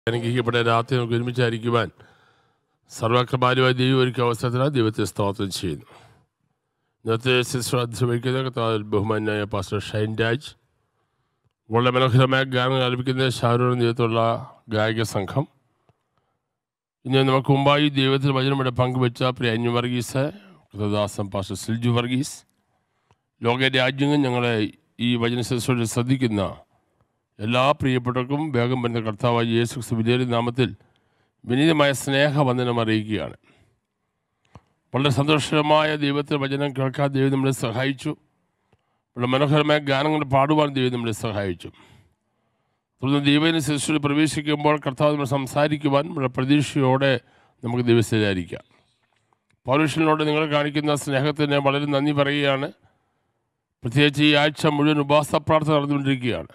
അനുഗ്രഹിക്കപ്പെട്ട രാത്രി നമുക്ക് ഒരുമിച്ചായിരിക്കുവാൻ സർവക്രമാലുമായ ദൈവം ഒരുക്കിയ അവസരത്തിനാണ് ദൈവത്തെ സ്തോത്രം ചെയ്യുന്നു ഇന്നത്തെ സിസ്റ്റർ അധ്യക്ഷിക്കുന്ന കർത്താവിൽ ബഹുമാനായ പാസ്റ്റർ ഷൈൻ രാജ് വളരെ മനോഹരമായ ഗാനങ്ങൾ ആലപിക്കുന്ന ഷാരൂർ നേതൃത്വമുള്ള ഗായക സംഘം ഇന്ന് നമുക്ക് മുമ്പായി ദൈവത്തിൽ വചനമിടെ പങ്കുവെച്ച പ്രിയ അന്യു വർഗീസ് കൃതദാസൻ പാസ്റ്റർ സിൽജു വർഗീസ് ലോക രാജ്യങ്ങൾ ഞങ്ങളെ ഈ വചന ശുശ്രൂഷ ശ്രദ്ധിക്കുന്ന എല്ലാ പ്രിയപ്പെട്ടവർക്കും വേഗം വരുന്ന കർത്താവായ യേശു ക്രിസ്തു വിലയേറിയ നാമത്തിൽ വിനീതമായ സ്നേഹവന്ദനം അറിയിക്കുകയാണ് വളരെ സന്തോഷകരമായ ദൈവത്തിൻ്റെ വചനം കേൾക്കാൻ ദൈവം നമ്മളെ സഹായിച്ചു വളരെ മനോഹരമായ ഗാനങ്ങൾ പാടുവാൻ ദൈവം നമ്മളെ സഹായിച്ചു തുടർന്ന് ദൈവത്തിന് ശിശുവിൽ പ്രവേശിക്കുമ്പോൾ കർത്താവ് നമ്മൾ സംസാരിക്കുവാൻ വളരെ പ്രതീക്ഷയോടെ നമുക്ക് ദിവസത്തിലായിരിക്കാം പൗരുഷനോട് നിങ്ങൾ കാണിക്കുന്ന സ്നേഹത്തിന് വളരെ നന്ദി പറയുകയാണ് പ്രത്യേകിച്ച് ഈ ആഴ്ച മുഴുവൻ ഉപവാസ പ്രാർത്ഥന നടന്നുകൊണ്ടിരിക്കുകയാണ്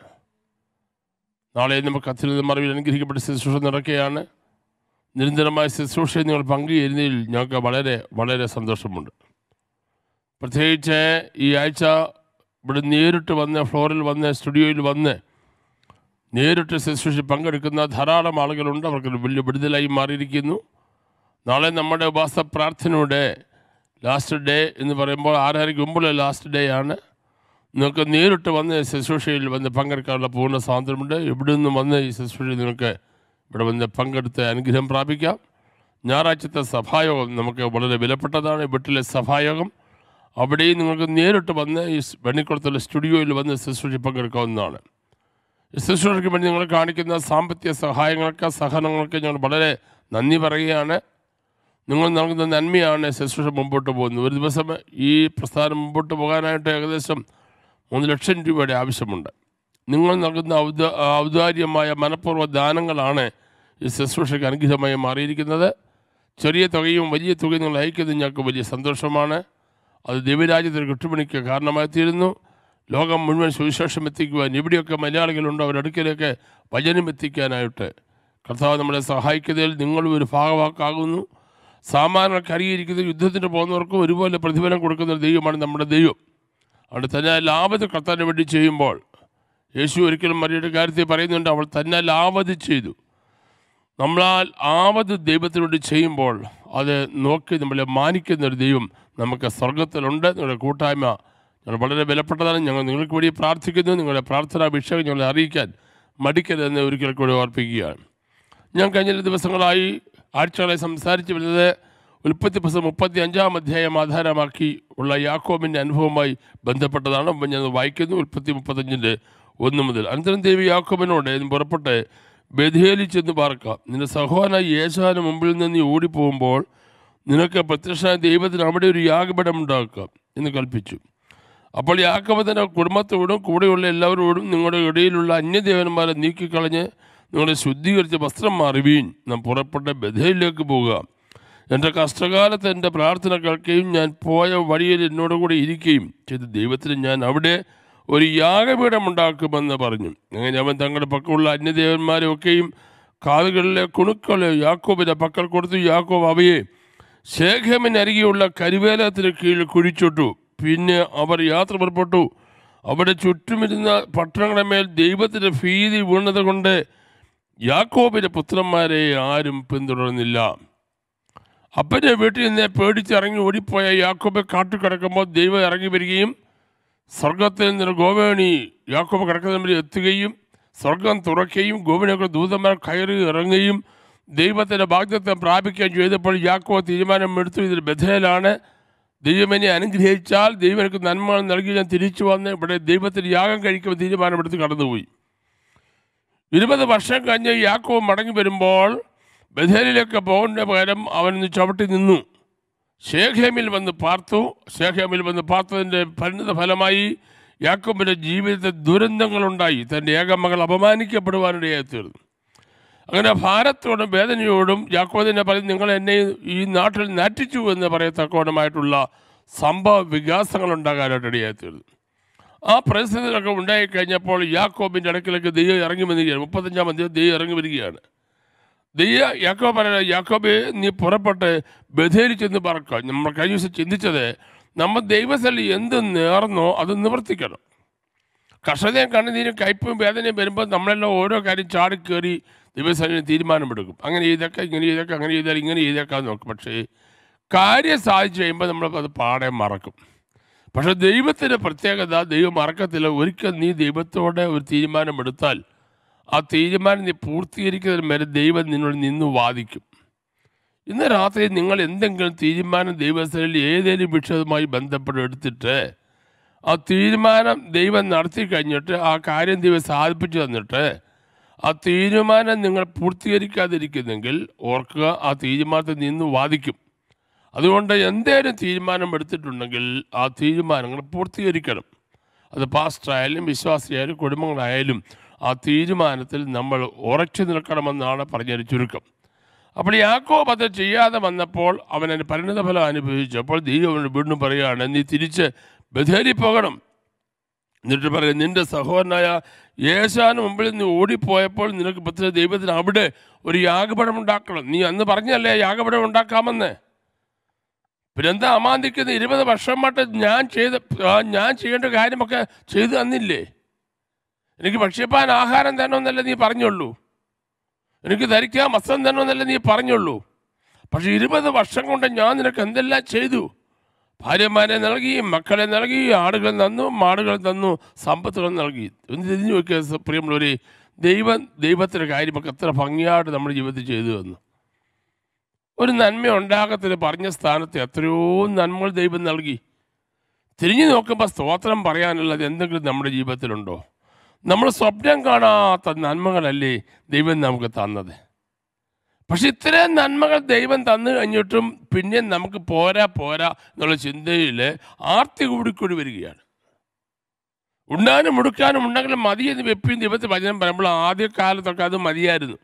നാളെ നമുക്ക് കത്തിൽ നിന്ന് മറവിൽ അനുഗ്രഹിക്കപ്പെട്ട ശുശ്രൂഷ നടക്കുകയാണ് നിരന്തരമായ ശുശ്രൂഷയിൽ നിങ്ങൾ പങ്കുചേരുന്നതിൽ ഞങ്ങൾക്ക് വളരെ വളരെ സന്തോഷമുണ്ട് പ്രത്യേകിച്ച് ഈ ആഴ്ച ഇവിടെ നേരിട്ട് വന്ന് ഫ്ലോറിൽ വന്ന് സ്റ്റുഡിയോയിൽ വന്ന് നേരിട്ട് ശുശ്രൂഷ പങ്കെടുക്കുന്ന ധാരാളം ആളുകളുണ്ട് അവർക്ക് വലിയ വിടുതലായി മാറിയിരിക്കുന്നു നാളെ നമ്മുടെ ഉപവാസ പ്രാർത്ഥനയുടെ ലാസ്റ്റ് ഡേ എന്ന് പറയുമ്പോൾ ആരായിരിക്കും മുമ്പുള്ള ലാസ്റ്റ് ഡേ ആണ് നിങ്ങൾക്ക് നേരിട്ട് വന്ന് ശുശ്രൂഷയിൽ വന്ന് പങ്കെടുക്കാനുള്ള പൂർണ്ണ സ്വാതന്ത്ര്യമുണ്ട് ഇവിടെ നിന്നും വന്ന് ഈ ശുശ്രൂഷയിൽ നിങ്ങൾക്ക് ഇവിടെ വന്ന് പങ്കെടുത്ത് അനുഗ്രഹം പ്രാപിക്കാം ഞായറാഴ്ചത്തെ സഭായോഗം നമുക്ക് വളരെ വിലപ്പെട്ടതാണ് വീട്ടിലെ സഭായോഗം അവിടെയും നിങ്ങൾക്ക് നേരിട്ട് വന്ന് ഈ വെണ്ണിക്കുളത്തുള്ള സ്റ്റുഡിയോയിൽ വന്ന് ശുശ്രൂഷ പങ്കെടുക്കാവുന്നതാണ് ഈ ശുശ്രൂഷയ്ക്ക് വേണ്ടി നിങ്ങൾ കാണിക്കുന്ന സാമ്പത്തിക സഹായങ്ങൾക്ക് സഹനങ്ങൾക്ക് ഞങ്ങൾ വളരെ നന്ദി പറയുകയാണ് നിങ്ങൾ നൽകുന്ന നന്മയാണ് ശുശ്രൂഷ മുമ്പോട്ട് പോകുന്നത് ഒരു ദിവസം ഈ പ്രസ്ഥാനം മുമ്പോട്ട് പോകാനായിട്ട് ഏകദേശം മൂന്ന് ലക്ഷം രൂപയുടെ ആവശ്യമുണ്ട് നിങ്ങൾ നൽകുന്ന ഔദ ഔദാര്യമായ മനഃപൂർവ്വ ദാനങ്ങളാണ് ഈ ശുശ്രൂഷയ്ക്ക് അനുഗ്രഹമായി മാറിയിരിക്കുന്നത് ചെറിയ തുകയും വലിയ തുകയും നിങ്ങൾ അയക്കുന്നത് ഞങ്ങൾക്ക് വലിയ സന്തോഷമാണ് അത് ദൈവരാജ്യത്തിന് കെട്ടുപണിക്ക് കാരണമായി തീരുന്നു ലോകം മുഴുവൻ സുവിശേഷം എത്തിക്കുവാൻ എവിടെയൊക്കെ മലയാളികളുണ്ടോ അവരുടെ അടുക്കലേക്ക് വചനം എത്തിക്കാനായിട്ട് കർത്താവ് നമ്മളെ സഹായിക്കുന്നതിൽ നിങ്ങളും ഒരു ഭാഗവാക്കാകുന്നു സാമാന്യർക്ക് അറിയിരിക്കുന്ന യുദ്ധത്തിന് പോകുന്നവർക്കും ഒരുപോലെ പ്രതിഫലം കൊടുക്കുന്ന ഒരു ദൈവമാണ് നമ്മുടെ ദൈവം അവിടെ തന്നെ ലാഭത്ത് കർത്താവിന് വേണ്ടി ചെയ്യുമ്പോൾ യേശു ഒരിക്കലും മറിയുടെ കാര്യത്തിൽ പറയുന്നുണ്ട് അവൾ തന്നെ ലാഭത് ചെയ്തു നമ്മളാൽ ആവത് ദൈവത്തിന് വേണ്ടി ചെയ്യുമ്പോൾ അത് നോക്കി നമ്മളെ മാനിക്കുന്ന ഒരു ദൈവം നമുക്ക് സ്വർഗത്തിലുണ്ട് നിങ്ങളുടെ കൂട്ടായ്മ ഞങ്ങൾ വളരെ വിലപ്പെട്ടതാണ് ഞങ്ങൾ നിങ്ങൾക്ക് വേണ്ടി പ്രാർത്ഥിക്കുന്നു നിങ്ങളുടെ പ്രാർത്ഥനാ വിഷയം ഞങ്ങളെ അറിയിക്കാൻ മടിക്കരുതെന്ന് ഒരിക്കൽ കൂടി ഓർപ്പിക്കുകയാണ് ഞാൻ കഴിഞ്ഞ ദിവസങ്ങളായി ആഴ്ചകളെ സംസാരിച്ചു വരുന്നത് ഉൽപ്പത്തി പുസ്തകം മുപ്പത്തി അഞ്ചാം അധ്യായം ആധാരമാക്കി ഉള്ള യാക്കോബിൻ്റെ അനുഭവവുമായി ബന്ധപ്പെട്ടതാണ് അപ്പം ഞാൻ വായിക്കുന്നു ഉൽപ്പത്തി മുപ്പത്തഞ്ചിൻ്റെ ഒന്ന് മുതൽ അനന്തരം ദേവി യാക്കോബിനോട് ഇന്ന് പുറപ്പെട്ട് ബഥേലി ചെന്ന് പാർക്കാം നിന്റെ സഹോദരനായ യേശുവിന് മുമ്പിൽ നിന്ന് നീ ഓടിപ്പോകുമ്പോൾ നിനക്ക് പ്രത്യക്ഷമായ ദൈവത്തിന് അവിടെ ഒരു യാഗപീഠം ഉണ്ടാക്കാം എന്ന് കൽപ്പിച്ചു അപ്പോൾ യാക്കോബ് തൻ്റെ കുടുംബത്തോടും കൂടെയുള്ള എല്ലാവരോടും നിങ്ങളുടെ ഇടയിലുള്ള അന്യദേവന്മാരെ നീക്കിക്കളഞ്ഞ് നിങ്ങളെ ശുദ്ധീകരിച്ച് വസ്ത്രം മാറുവീൻ നാം പുറപ്പെട്ട ബഥയിലേക്ക് പോകുക എൻ്റെ കഷ്ടകാലത്ത് എൻ്റെ പ്രാർത്ഥന കേൾക്കുകയും ഞാൻ പോയ വഴിയിൽ എന്നോട് കൂടെ ഇരിക്കുകയും ചെയ്ത ദൈവത്തിന് ഞാൻ അവിടെ ഒരു യാഗപീഠം ഉണ്ടാക്കുമെന്ന് പറഞ്ഞു അങ്ങനെ അവൻ തങ്ങളുടെ പക്കമുള്ള അന്യദേവന്മാരെ ഒക്കെയും കാതുകളിലെ കുണുക്കളെ യാക്കോബിൻ്റെ പക്കൽ കൊടുത്തു യാക്കോബ് അവയെ ശേഖമിനരികെയുള്ള കരിവേലത്തിന് കീഴിൽ കുഴിച്ചിട്ടു പിന്നെ അവർ യാത്ര പുറപ്പെട്ടു അവിടെ ചുറ്റുമിരുന്ന പട്ടണങ്ങളുടെ മേൽ ദൈവത്തിൻ്റെ ഭീതി വീണത് കൊണ്ട് യാക്കോബിൻ്റെ പുത്രന്മാരെ ആരും പിന്തുടർന്നില്ല അപ്പൻ്റെ വീട്ടിൽ നിന്ന് പേടിച്ചിറങ്ങി ഓടിപ്പോയ യാക്കോബെ കാട്ടു കിടക്കുമ്പോൾ ദൈവം ഇറങ്ങി വരികയും സ്വർഗത്തിൽ നിന്ന് ഗോവേണി യാക്കോബ് കിടക്കുന്നതിൽ എത്തുകയും സ്വർഗം തുറക്കുകയും ഗോവിനൊക്കെ ദൂതന്മാർ കയറി ഇറങ്ങുകയും ദൈവത്തിൻ്റെ ബാധ്യത്വം പ്രാപിക്കുകയും ചെയ്തപ്പോൾ യാക്കോ തീരുമാനം എടുത്തു ഇതിൽ ബഥയിലാണ് ദൈവം എന്നെ അനുഗ്രഹിച്ചാൽ ദൈവം എനിക്ക് നന്മ നൽകി ഞാൻ തിരിച്ചു വന്ന് ഇവിടെ ദൈവത്തിന് യാഗം കഴിക്കുമ്പോൾ തീരുമാനമെടുത്ത് കടന്നുപോയി ഇരുപത് വർഷം കഴിഞ്ഞ് യാക്കോ മടങ്ങി വരുമ്പോൾ ബഥേലിലേക്ക് പോകേണ്ട പകരം അവനൊന്ന് ചവിട്ടി നിന്നു ഷേഖേമിൽ വന്ന് പാർത്തു ഷേഖേമിൽ വന്ന് പാർത്തതിൻ്റെ പരിണിത ഫലമായി യാക്കോബിൻ്റെ ജീവിതത്തിൽ ദുരന്തങ്ങളുണ്ടായി തൻ്റെ ഏകമകൾ അപമാനിക്കപ്പെടുവാനിടയായി തീർന്നു അങ്ങനെ ഭാരത്തോടും വേദനയോടും യാക്കോബിനെ പറയും നിങ്ങൾ എന്നെ ഈ നാട്ടിൽ നാറ്റിച്ചു എന്ന് പറയത്തക്കോണമായിട്ടുള്ള സംഭവ വികാസങ്ങൾ ഉണ്ടാകാനായിട്ട് ഇടയായി തീർന്നു ആ പരിസ്ഥിതികളൊക്കെ ഉണ്ടായി കഴിഞ്ഞപ്പോൾ യാക്കോബിൻ്റെ അടുക്കിലേക്ക് ദൈവം ഇറങ്ങി വരികയാണ് മുപ്പത്തഞ്ചാം അധ്യായം ദൈവം ഇറങ്ങി വരികയാണ് ദൈവ യാക്കോബ് പറയുന്നത് യാക്കോബെ നീ പുറപ്പെട്ട് ബഥേലി ചെന്ന് പറക്കുക നമ്മൾ കഴിഞ്ഞ ദിവസം ചിന്തിച്ചത് നമ്മൾ ദൈവസ്ഥലി എന്ത് നേർന്നോ അത് നിവർത്തിക്കണം കർഷകയും കണ്ണുനീരും കയ്പും വേദനയും വരുമ്പോൾ നമ്മളെല്ലാം ഓരോ കാര്യം ചാടിക്കേറി ദിവസം തീരുമാനമെടുക്കും അങ്ങനെ ചെയ്തേക്കാം ഇങ്ങനെ ചെയ്തേക്കാം അങ്ങനെ ചെയ്താൽ ഇങ്ങനെ ചെയ്തേക്കാം എന്ന് നോക്കും പക്ഷേ കാര്യം സാധിച്ചു കഴിയുമ്പോൾ നമ്മൾ അത് പാടെ മറക്കും പക്ഷെ ദൈവത്തിൻ്റെ പ്രത്യേകത ദൈവം മറക്കത്തില്ല ഒരിക്കൽ നീ ദൈവത്തോടെ ഒരു തീരുമാനമെടുത്താൽ ആ തീരുമാനം നീ പൂർത്തീകരിക്കുന്നതിന് വരെ ദൈവം നിന്നോട് നിന്ന് വാദിക്കും ഇന്ന് രാത്രി നിങ്ങൾ എന്തെങ്കിലും തീരുമാനം ദൈവസ്ഥലിൽ ഏതെങ്കിലും വിഷയവുമായി ബന്ധപ്പെട്ട് എടുത്തിട്ട് ആ തീരുമാനം ദൈവം നടത്തി കഴിഞ്ഞിട്ട് ആ കാര്യം ദൈവം സാധിപ്പിച്ചു തന്നിട്ട് ആ തീരുമാനം നിങ്ങൾ പൂർത്തീകരിക്കാതിരിക്കുന്നെങ്കിൽ ഓർക്കുക ആ തീരുമാനത്തിൽ നിന്ന് വാദിക്കും അതുകൊണ്ട് എന്തേലും തീരുമാനം എടുത്തിട്ടുണ്ടെങ്കിൽ ആ തീരുമാനങ്ങൾ പൂർത്തീകരിക്കണം അത് പാസ്റ്ററായാലും വിശ്വാസിയായാലും കുടുംബങ്ങളായാലും ആ തീരുമാനത്തിൽ നമ്മൾ ഉറച്ചു നിൽക്കണമെന്നാണ് പറഞ്ഞൊരു ചുരുക്കം അപ്പോൾ യാക്കോബ് അത് ചെയ്യാതെ വന്നപ്പോൾ അവൻ അതിന് പരിണിതഫലം അനുഭവിച്ചപ്പോൾ ദൈവം അവനോട് വീണ്ടും പറയുകയാണ് നീ തിരിച്ച് ബഥേരി പോകണം എന്നിട്ട് പറയും നിന്റെ സഹോദരനായ യേശാന് മുമ്പിൽ നീ ഓടിപ്പോയപ്പോൾ നിനക്ക് പത്ര ദൈവത്തിന് അവിടെ ഒരു യാഗപടം ഉണ്ടാക്കണം നീ അന്ന് പറഞ്ഞല്ലേ യാഗപടം ഉണ്ടാക്കാമെന്ന് പിന്നെന്താ അമാന്തിക്കുന്ന ഇരുപത് വർഷം മട്ട് ഞാൻ ചെയ്ത ആ, ഞാൻ ചെയ്യേണ്ട കാര്യമൊക്കെ ചെയ്തു തന്നില്ലേ എനിക്ക് ഭക്ഷ്യപ്പാൻ ആഹാരം തരണമെന്നല്ലേ നീ പറഞ്ഞുള്ളൂ എനിക്ക് ധരിക്കാൻ വസ്ത്രം തരണമെന്നല്ലേ നീ പറഞ്ഞുള്ളൂ പക്ഷെ ഇരുപത് വർഷം കൊണ്ട് ഞാൻ നിനക്ക് എന്തെല്ലാം ചെയ്തു ഭാര്യമാരെ നൽകി മക്കളെ നൽകി ആടുകൾ തന്നു മാടുകൾ തന്നു സമ്പത്തുകൾ നൽകി ഒന്ന് തിരിഞ്ഞു നോക്കിയ പ്രിയമുള്ളവരെ ദൈവം ദൈവത്തിൻ്റെ കാര്യമൊക്കെ എത്ര ഭംഗിയായിട്ട് നമ്മുടെ ജീവിതത്തിൽ ചെയ്തു തന്നു ഒരു നന്മ ഉണ്ടാകത്തിന് പറഞ്ഞ സ്ഥാനത്ത് എത്രയോ നന്മകൾ ദൈവം നൽകി തിരിഞ്ഞു നോക്കുമ്പോൾ സ്തോത്രം പറയാനുള്ളത് എന്തെങ്കിലും നമ്മുടെ ജീവിതത്തിലുണ്ടോ നമ്മൾ സ്വപ്നം കാണാത്ത നന്മകളല്ലേ ദൈവം നമുക്ക് തന്നത് പക്ഷെ ഇത്രയും നന്മകൾ ദൈവം തന്നു കഴിഞ്ഞിട്ടും പിന്നെ നമുക്ക് പോരാ പോരാ എന്നുള്ള ചിന്തയിൽ ആർത്തി കൂടിക്കൂടി വരികയാണ് ഉണ്ണാനും മുടുക്കാനും ഉണ്ടെങ്കിലും മതിയെന്ന് വെപ്പിയും ദൈവത്തിൽ വചനം പറയുമ്പോൾ ആദ്യകാലത്തൊക്കെ അത് മതിയായിരുന്നു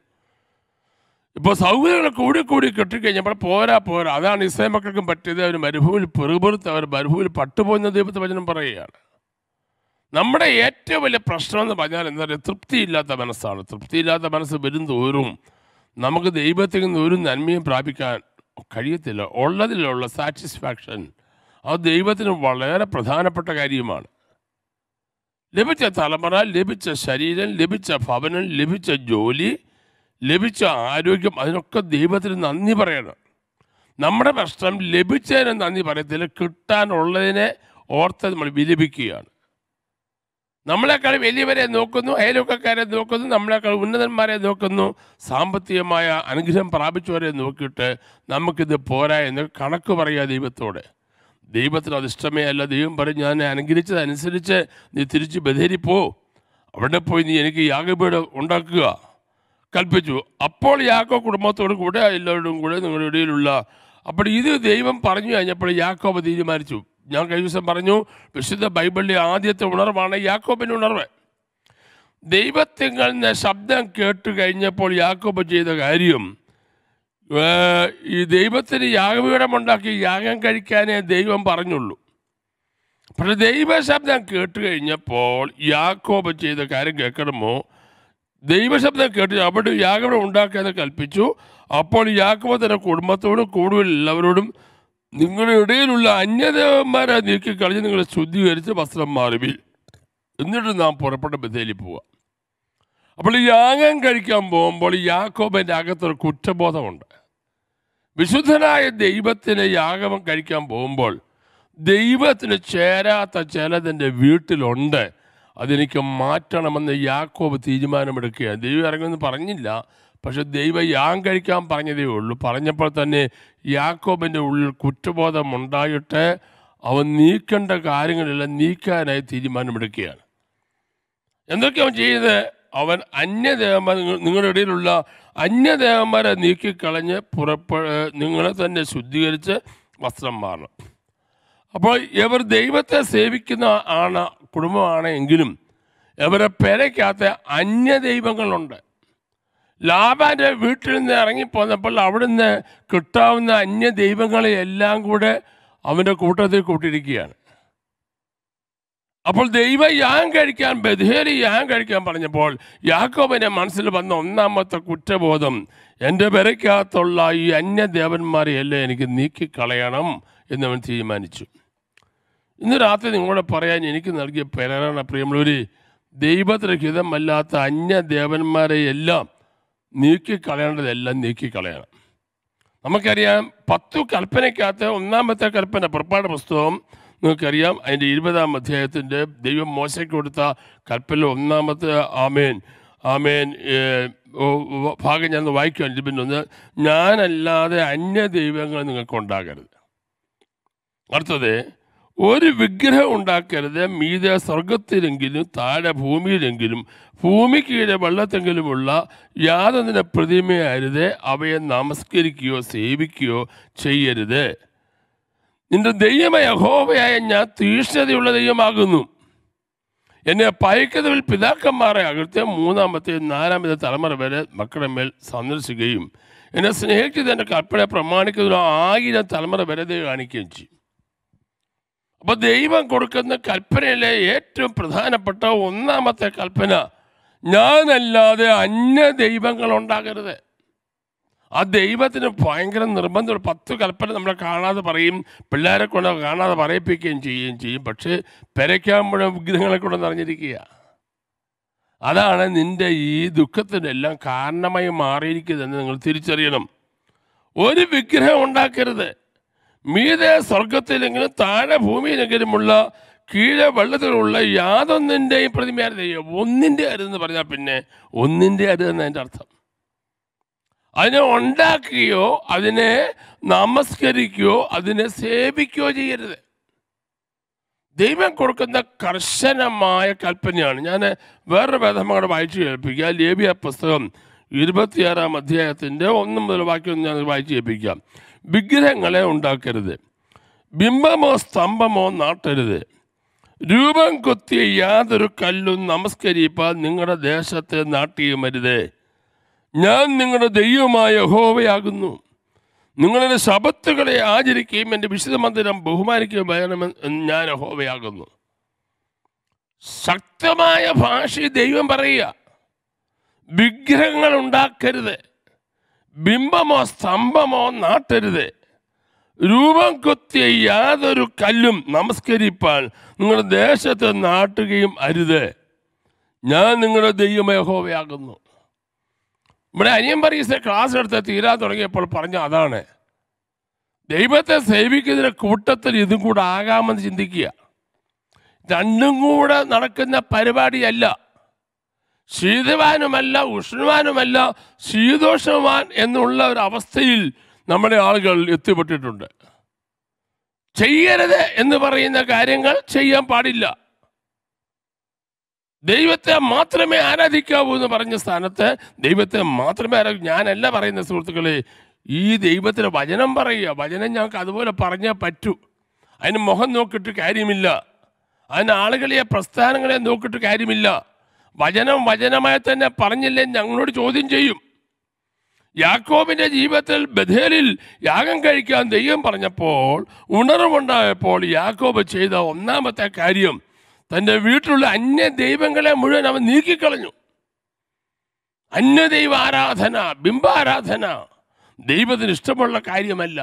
ഇപ്പോൾ സൗകര്യങ്ങൾ കൂടി കൂടി കിട്ടിക്കഴിഞ്ഞപ്പോൾ പോരാ പോരാ അതാണ് ഇസ്രായേൽ മക്കൾക്കും പറ്റിയത് അവർ മരുഭൂമിയിൽ പെറുപെറുത്ത് അവർ മരുഭൂമിയിൽ പട്ടുപോകുന്ന ദൈവത്തെ വചനം പറയുകയാണ് നമ്മുടെ ഏറ്റവും വലിയ പ്രശ്നം എന്ന് പറഞ്ഞാൽ എന്താ പറയുക തൃപ്തിയില്ലാത്ത മനസ്സാണ് തൃപ്തിയില്ലാത്ത മനസ്സ് വരും തോറും നമുക്ക് ദൈവത്തിൽ നിന്ന് ഒരു നന്മയും പ്രാപിക്കാൻ കഴിയത്തില്ല ഉള്ളതിലുള്ള സാറ്റിസ്ഫാക്ഷൻ അത് ദൈവത്തിന് വളരെ പ്രധാനപ്പെട്ട കാര്യമാണ് ലഭിച്ച തലമുറ ലഭിച്ച ശരീരം ലഭിച്ച ഭവനം ലഭിച്ച ജോലി ലഭിച്ച ആരോഗ്യം അതിനൊക്കെ ദൈവത്തിന് നന്ദി പറയണം നമ്മുടെ പ്രശ്നം ലഭിച്ചതിന് നന്ദി പറയത്തില്ല കിട്ടാനുള്ളതിനെ ഓർത്ത് നമ്മൾ വിലപിക്കുകയാണ് നമ്മളെക്കാൾ വലിയവരെ നോക്കുന്നു അയൽവക്കക്കാരെ നോക്കുന്നു നമ്മളെക്കാൾ ഉന്നതന്മാരെ നോക്കുന്നു സാമ്പത്തികമായ അനുഗ്രഹം പ്രാപിച്ചവരെ നോക്കിയിട്ട് നമുക്കിത് പോരാ എന്ന് കണക്ക് പറയുക ദൈവത്തോട് ദൈവത്തിന് അത് ഇഷ്ടമേ അല്ല ദൈവം പറയും ഞാൻ അനുഗ്രഹിച്ചതനുസരിച്ച് നീ തിരിച്ച് ബധേരിപ്പോ അവിടെ പോയി നീ എനിക്ക് യാഗപീഠ ഉണ്ടാക്കുക കൽപ്പിച്ചു അപ്പോൾ യാക്കോ കുടുംബത്തോട് കൂടെ എല്ലാവരോടും കൂടെ നിങ്ങളുടെ ഇടയിലുള്ള അപ്പോൾ ഇത് ദൈവം പറഞ്ഞു കഴിഞ്ഞപ്പോൾ യാക്കോബ് തീരുമാനിച്ചു ഞാൻ കഴിഞ്ഞ ദിവസം പറഞ്ഞു വിശുദ്ധ ബൈബിളിലെ ആദ്യത്തെ ഉണർവാണ് യാക്കോബിൻ്റെ ഉണർവ് ദൈവത്തിങ്ങൾ എന്ന ശബ്ദം കേട്ട് കഴിഞ്ഞപ്പോൾ യാക്കോബ് ചെയ്ത കാര്യം ഏ, ഈ ദൈവത്തിന് യാഗപീഠമുണ്ടാക്കി യാഗം കഴിക്കാനേ ദൈവം പറഞ്ഞുള്ളൂ പക്ഷെ ദൈവശബ്ദം കേട്ട് കഴിഞ്ഞപ്പോൾ യാക്കോബ് ചെയ്ത കാര്യം കേൾക്കണമോ ദൈവശബ്ദം കേട്ട് അവിടെ യാഗം ഉണ്ടാക്കാന്ന് കൽപ്പിച്ചു അപ്പോൾ യാക്കോബ് തന്റെ കുടുംബത്തോടും കൂടുതൽ എല്ലാവരോടും നിങ്ങളുടെ ഇടയിലുള്ള അന്യദേവന്മാരെ നീക്കി കളഞ്ഞ് നിങ്ങളെ ശുദ്ധീകരിച്ച് വസ്ത്രം മാറുവിൽ എന്നിട്ട് നാം പുറപ്പെട്ട ബത്തേലി പോവുക അപ്പോൾ ഈ യാഗം കഴിക്കാൻ പോകുമ്പോൾ യാക്കോബിൻ്റെ അകത്തൊരു കുറ്റബോധമുണ്ട് വിശുദ്ധനായ ദൈവത്തിന് യാഗം കഴിക്കാൻ പോകുമ്പോൾ ദൈവത്തിന് ചേരാത്ത ചിലതിൻ്റെ വീട്ടിലുണ്ട് അതെനിക്ക് മാറ്റണമെന്ന് യാക്കോബ് തീരുമാനമെടുക്കുകയാണ് ദൈവം ഇറങ്ങുമെന്ന് പറഞ്ഞില്ല പക്ഷെ ദൈവം യാഗം കഴിക്കാൻ പറഞ്ഞതേ ഉള്ളൂ പറഞ്ഞപ്പോൾ തന്നെ യാക്കോബിൻ്റെ ഉള്ളിൽ കുറ്റബോധം ഉണ്ടായിട്ട് അവൻ നീക്കേണ്ട കാര്യങ്ങളെല്ലാം നീക്കാനായി തീരുമാനമെടുക്കുകയാണ് എന്തൊക്കെ അവൻ ചെയ്ത് അവൻ അന്യദേവന്മാർ നിങ്ങളുടെ ഇടയിലുള്ള അന്യദേവന്മാരെ നീക്കിക്കളഞ്ഞ് പുറപ്പെ നിങ്ങളെ തന്നെ ശുദ്ധീകരിച്ച് വസ്ത്രം മാറണം അപ്പോൾ ഇവർ ദൈവത്തെ സേവിക്കുന്ന ആണ് കുടുംബമാണ് എങ്കിലും ഇവരെ പെരയ്ക്കകത്ത് അന്യദൈവങ്ങളുണ്ട് ലാബാൻ്റെ വീട്ടിൽ നിന്ന് ഇറങ്ങിപ്പോന്നപ്പോൾ അവിടുന്ന് കിട്ടാവുന്ന അന്യദൈവങ്ങളെ എല്ലാം കൂടെ അവൻ്റെ കൂട്ടത്തിൽ കൂട്ടിയിരിക്കുകയാണ് അപ്പോൾ ദൈവം യാഗം കഴിക്കാൻ ബഥേലി യാഗം കഴിക്കാൻ പറഞ്ഞപ്പോൾ യാക്കോബിന്റെ മനസ്സിൽ വന്ന ഒന്നാമത്തെ കുറ്റബോധം എൻ്റെ പെരയ്ക്കകത്തുള്ള ഈ അന്യദേവന്മാരെ എല്ലാം എനിക്ക് നീക്കിക്കളയണം എന്നവൻ തീരുമാനിച്ചു ഇന്ന് രാത്രി നിങ്ങളോട് പറയാൻ എനിക്ക് നൽകിയ പ്രേരണ പ്രിയമുള്ളവര് ദൈവത്തിന് ഹിതമല്ലാത്ത അന്യദേവന്മാരെ എല്ലാം നീക്കിക്കളയേണ്ടതെല്ലാം നീക്കിക്കളയണം നമുക്കറിയാം പത്തു കൽപ്പനയ്ക്കകത്ത് ഒന്നാമത്തെ കൽപ്പന പുറപ്പാട് പുസ്തകം നിങ്ങൾക്കറിയാം അതിൻ്റെ ഇരുപതാം അധ്യായത്തിൻ്റെ ദൈവം മോശയ്ക്ക് കൊടുത്ത കൽപ്പന ഒന്നാമത്തെ ആമേൻ ആമേൻ ഏഹ്, ഓ- ഓ- ഭാഗം ഞാൻ വായിക്കാൻ പിന്നെ ഒന്ന് ഞാനല്ലാതെ അന്യ ദൈവങ്ങൾ നിങ്ങൾക്ക് ഉണ്ടാകരുത് അടുത്തത് ഒരു വിഗ്രഹം ഉണ്ടാക്കരുത് മീതെ സ്വർഗത്തിലെങ്കിലും താഴെ ഭൂമിയിലെങ്കിലും ഭൂമിക്ക് കീഴെ വെള്ളത്തെങ്കിലുമുള്ള യാതൊന്നിനെ പ്രതിമയരുത് അവയെ നമസ്കരിക്കുകയോ സേവിക്കുകയോ ചെയ്യരുത് നിന്റെ ദൈവമായ യഹോവയായ ഞാൻ തീഷ്ണതയുള്ള ദൈവമാകുന്നു എന്നെ പയക്കുന്നതിൽ പിതാക്കന്മാരെ അകൃത്യം മൂന്നാമത്തെ നാലാമത്തെ തലമുറ വരെ മക്കളുടെ മേൽ സന്ദർശിക്കുകയും എന്നെ സ്നേഹിച്ചത് എൻ്റെ കൽപ്പന പ്രമാണിക്കുന്നതിന് ആയിരം തലമുറ വരെ ദൈവം കാണിക്കുകയും ചെയ്യും അപ്പൊ ദൈവം കൊടുക്കുന്ന കൽപ്പനയിലെ ഏറ്റവും പ്രധാനപ്പെട്ട ഒന്നാമത്തെ കൽപ്പന ഞാനല്ലാതെ അന്യ ദൈവങ്ങൾ ഉണ്ടാകരുത് ആ ദൈവത്തിന് ഭയങ്കര നിർബന്ധം പത്ത് കൽപ്പന നമ്മളെ കാണാതെ പറയും പിള്ളേരെ കൊണ്ട് കാണാതെ പറയിപ്പിക്കുകയും ചെയ്യുകയും ചെയ്യും പക്ഷേ പെരയ്ക്കാൻ വിഗ്രഹങ്ങളെ കൊണ്ട് നിറഞ്ഞിരിക്കുക അതാണ് നിന്റെ ഈ ദുഃഖത്തിൻ്റെ എല്ലാം കാരണമായി മാറിയിരിക്കുന്നതെന്ന് നിങ്ങൾ തിരിച്ചറിയണം ഒരു വിഗ്രഹം ഉണ്ടാക്കരുത് മീതെ സ്വർഗത്തിലെങ്കിലും താഴെ ഭൂമിയിലെങ്കിലുമുള്ള കീഴെ വെള്ളത്തിലുള്ള യാതൊന്നിൻ്റെയും പ്രതിമയായിരുന്നു ഒന്നിൻ്റെ അരുതെന്ന് പറഞ്ഞാൽ പിന്നെ ഒന്നിൻ്റെ അരുതെന്ന് അതിൻ്റെ അർത്ഥം അതിനെ ഉണ്ടാക്കുകയോ അതിനെ നമസ്കരിക്കുകയോ അതിനെ സേവിക്കുകയോ ചെയ്യരുത് ദൈവം കൊടുക്കുന്ന കർശനമായ കൽപ്പനയാണ് ഞാൻ വേറൊരു വേദം കൂടെ വായിച്ചു കേൾപ്പിക്കുക ലേബിയ പുസ്തകം ഇരുപത്തിയാറാം അധ്യായത്തിൻ്റെ ഒന്ന് മുതൽ വാക്യം ഞാൻ വായിച്ചു കേൾപ്പിക്കാം വിഗ്രഹങ്ങളെ ഉണ്ടാക്കരുത് ബിംബമോ സ്തംഭമോ നാട്ടരുത് രൂപം കൊത്തിയ യാതൊരു കല്ലും നമസ്കരിപ്പാൻ നിങ്ങളുടെ ദേശത്തെ നാട്ടിയുമരുത് ഞാൻ നിങ്ങളുടെ ദൈവമായ യഹോവയാകുന്നു നിങ്ങളുടെ ശബത്തുകളെ ആചരിക്കുകയും എൻ്റെ വിശുദ്ധ മന്ദിരം ബഹുമാനിക്കുകയും വേണമെന്ന് ഞാൻ യഹോവയാകുന്നു ശക്തമായ ഭാഷയിൽ ദൈവം പറയുക വിഗ്രഹങ്ങൾ ഉണ്ടാക്കരുത് ബിംബമോ സ്തംഭമോ നാട്ടരുത് രൂപം കൊത്തിയ യാതൊരു കല്ലും നമസ്കരിപ്പാൻ നിങ്ങളുടെ ദേശത്ത് നാട്ടുകയും അരുത് ഞാൻ നിങ്ങളുടെ ദൈവമേ യഹോവയാകുന്നു ഇവിടെ അനിയൻ പറീസെ ക്ലാസ് എടുത്ത് തീരാൻ തുടങ്ങിയപ്പോൾ പറഞ്ഞ അതാണ് ദൈവത്തെ സേവിക്കുന്നതിന്റെ കൂട്ടത്തിൽ ഇതും കൂടെ ആകാമെന്ന് ചിന്തിക്കുക രണ്ടും കൂടെ നടക്കുന്ന പരിപാടിയല്ല ശീതവാനുമല്ല ഉഷ്ണവാനുമല്ല ശീതോഷവാൻ എന്നുള്ള ഒരു അവസ്ഥയിൽ നമ്മുടെ ആളുകൾ എത്തിപ്പെട്ടിട്ടുണ്ട് ചെയ്യരുത് എന്ന് പറയുന്ന കാര്യങ്ങൾ ചെയ്യാൻ പാടില്ല ദൈവത്തെ മാത്രമേ ആരാധിക്കാവൂ എന്ന് പറഞ്ഞ സ്ഥാനത്ത് ദൈവത്തെ മാത്രമേ ആരാധിക്കൂ ഞാനല്ല പറയുന്ന സുഹൃത്തുക്കളെ ഈ ദൈവത്തിന് വചനം പറയുക വചനം ഞങ്ങൾക്ക് അതുപോലെ പറഞ്ഞേ പറ്റൂ അതിന് മുഖം നോക്കിയിട്ട് കാര്യമില്ല അതിന് ആളുകളെ പ്രസ്ഥാനങ്ങളെ നോക്കിയിട്ട് കാര്യമില്ല വചനം വചനമായി തന്നെ പറഞ്ഞില്ലേ ഞങ്ങളോട് ചോദ്യം ചെയ്യും യാക്കോബിന്റെ ജീവിതത്തിൽ ബഥേലിൽ യാഗം കഴിക്കാൻ ദൈവം പറഞ്ഞപ്പോൾ ഉണർവുണ്ടായപ്പോൾ യാക്കോബ് ചെയ്ത ഒന്നാമത്തെ കാര്യം തൻ്റെ വീട്ടിലുള്ള അന്യ ദൈവങ്ങളെ മുഴുവൻ അവൻ നീക്കിക്കളഞ്ഞു അന്യദൈവ ആരാധന ബിംബാരാധന ദൈവത്തിന് ഇഷ്ടമുള്ള കാര്യമല്ല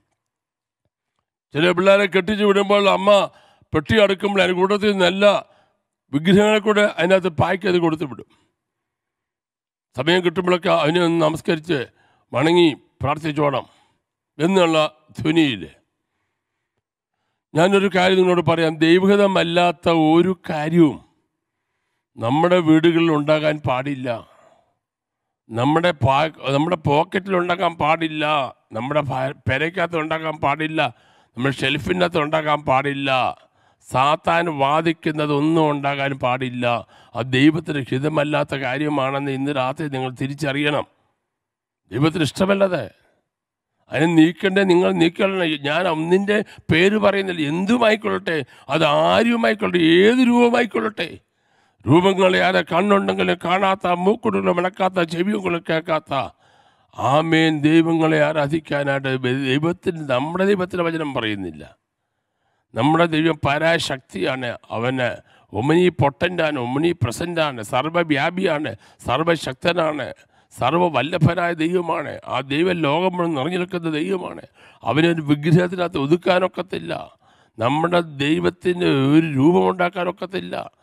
ചില പിള്ളേരെ കെട്ടിച്ചു വിടുമ്പോൾ അമ്മ പെട്ടി അടക്കുമ്പോൾ അതിന് കൂട്ടത്തിൽ നല്ല വിഗ്രഹങ്ങളെ കൂടെ അതിനകത്ത് പായ്ക്ക് അത് കൊടുത്തു വിടും സമയം കിട്ടുമ്പോഴൊക്കെ അതിനെ ഒന്ന് നമസ്കരിച്ച് വണങ്ങി പ്രാർത്ഥിച്ചോണം എന്നുള്ള ധ്വനിയിൽ ഞാനൊരു കാര്യം നിങ്ങളോട് പറയാം ദൈവഹിതമല്ലാത്ത ഒരു കാര്യവും നമ്മുടെ വീടുകളിൽ ഉണ്ടാകാൻ പാടില്ല നമ്മുടെ പാ നമ്മുടെ പോക്കറ്റിൽ ഉണ്ടാക്കാൻ പാടില്ല നമ്മുടെ ഭ- പെരയ്ക്കകത്ത് ഉണ്ടാക്കാൻ പാടില്ല നമ്മുടെ ഷെൽഫിനകത്ത് ഉണ്ടാക്കാൻ പാടില്ല സാത്താൻ വാദിക്കുന്നതൊന്നും ഉണ്ടാകാൻ പാടില്ല അത് ദൈവത്തിന് ഹിതമല്ലാത്ത കാര്യമാണെന്ന് ഇന്ന് രാത്രി നിങ്ങൾ തിരിച്ചറിയണം ദൈവത്തിന് ഇഷ്ടമല്ലത് അതിനെ നീക്കണ്ടേ നിങ്ങൾ നീക്കണം ഞാൻ ഒന്നിൻ്റെ പേര് പറയുന്നില്ല എന്തുമായിക്കൊള്ളട്ടെ അത് ആരുമായിക്കൊള്ളട്ടെ ഏത് രൂപമായിക്കൊള്ളട്ടെ രൂപങ്ങളെ ആരെ കണ്ണുണ്ടെങ്കിലും കാണാത്ത മൂക്കുണ്ടെങ്കിലും വിളക്കാത്ത ചെവിയുകളും കേൾക്കാത്ത ആമേൻ ദൈവങ്ങളെ ആരാധിക്കാനായിട്ട് ദൈവത്തിന് നമ്മുടെ ദൈവത്തിൻ്റെ വചനം പറയുന്നില്ല നമ്മുടെ ദൈവം പരാശക്തിയാണ് അവന് ഒമിനി പൊട്ടൻ്റാണ് ഒമിനി പ്രസൻ്റാണ് സർവ്വവ്യാപിയാണ് സർവശക്തനാണ് സർവ്വവല്ലഭനായ ദൈവമാണ് ആ ദൈവം ലോകം മുഴുവൻ നിറഞ്ഞു നിൽക്കുന്ന ദൈവമാണ് അവനൊരു വിഗ്രഹത്തിനകത്ത് ഒതുക്കാനൊക്കത്തില്ല നമ്മുടെ ദൈവത്തിന് ഒരു രൂപമുണ്ടാക്കാനൊക്കത്തില്ല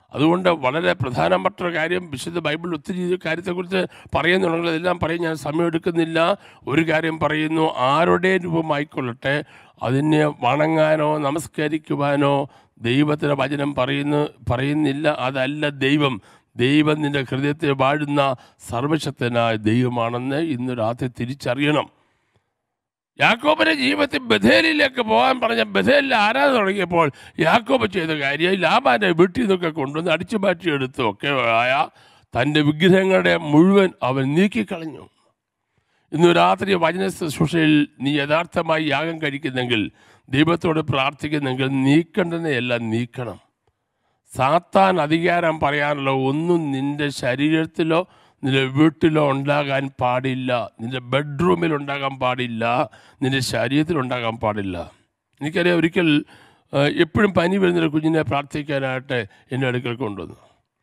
അതുകൊണ്ട് വളരെ പ്രധാനപ്പെട്ട ഒരു കാര്യം വിശുദ്ധ ബൈബിൾ ഒത്തിരി ഈ കാര്യത്തെക്കുറിച്ച് പറയുന്നുണ്ടെങ്കിൽ അതെല്ലാം പറയും ഞാൻ സമയം എടുക്കുന്നില്ല ഒരു കാര്യം പറയുന്നു ആരുടെ രൂപമായിക്കൊള്ളട്ടെ അതിനെ വണങ്ങാനോ നമസ്കരിക്കുവാനോ ദൈവത്തിൻ്റെ വചനം പറയുന്നു പറയുന്നില്ല അതല്ല ദൈവം ദൈവം നിന്റെ ഹൃദയത്തിൽ വാഴുന്ന സർവശക്തനായ ദൈവമാണെന്ന് ഇന്ന് രാത്രി തിരിച്ചറിയണം യാക്കോബിന്റെ ജീവിതത്തിൽ ബഥേലിലേക്ക് പോകാൻ പറഞ്ഞ ബഥേലിൽ ആരാധന തുടങ്ങിയപ്പോൾ യാക്കോബ് ചെയ്ത കാര്യം ലാബാന്റെ വീട്ടിൽ നിന്നൊക്കെ കൊണ്ടുവന്ന് അടിച്ചു മാറ്റി എടുത്തു ഒക്കെ ആയ തൻ്റെ വിഗ്രഹങ്ങളുടെ മുഴുവൻ അവൻ നീക്കിക്കളഞ്ഞു ഇന്ന് രാത്രി വചന ശുശ്രൂഷയിൽ നീ യഥാർത്ഥമായി യാഗം കഴിക്കുന്നെങ്കിൽ ദൈവത്തോട് പ്രാർത്ഥിക്കുന്നെങ്കിൽ നീക്കേണ്ടതിനെല്ലാം നീക്കണം സാത്താൻ അധികാരം പറയാനുള്ള ഒന്നും നിന്റെ ശരീരത്തിലോ നിന്റെ വീട്ടിലോ ഉണ്ടാകാൻ പാടില്ല നിന്റെ ബെഡ്റൂമിൽ ഉണ്ടാകാൻ പാടില്ല നിന്റെ ശരീരത്തിൽ ഉണ്ടാകാൻ പാടില്ല എനിക്കറിയാം ഒരിക്കൽ ആ, എപ്പോഴും പനി വരുന്നൊരു കുഞ്ഞിനെ പ്രാർത്ഥിക്കാനായിട്ട് എൻ്റെ അടുക്കൽ കൊണ്ടുവന്നു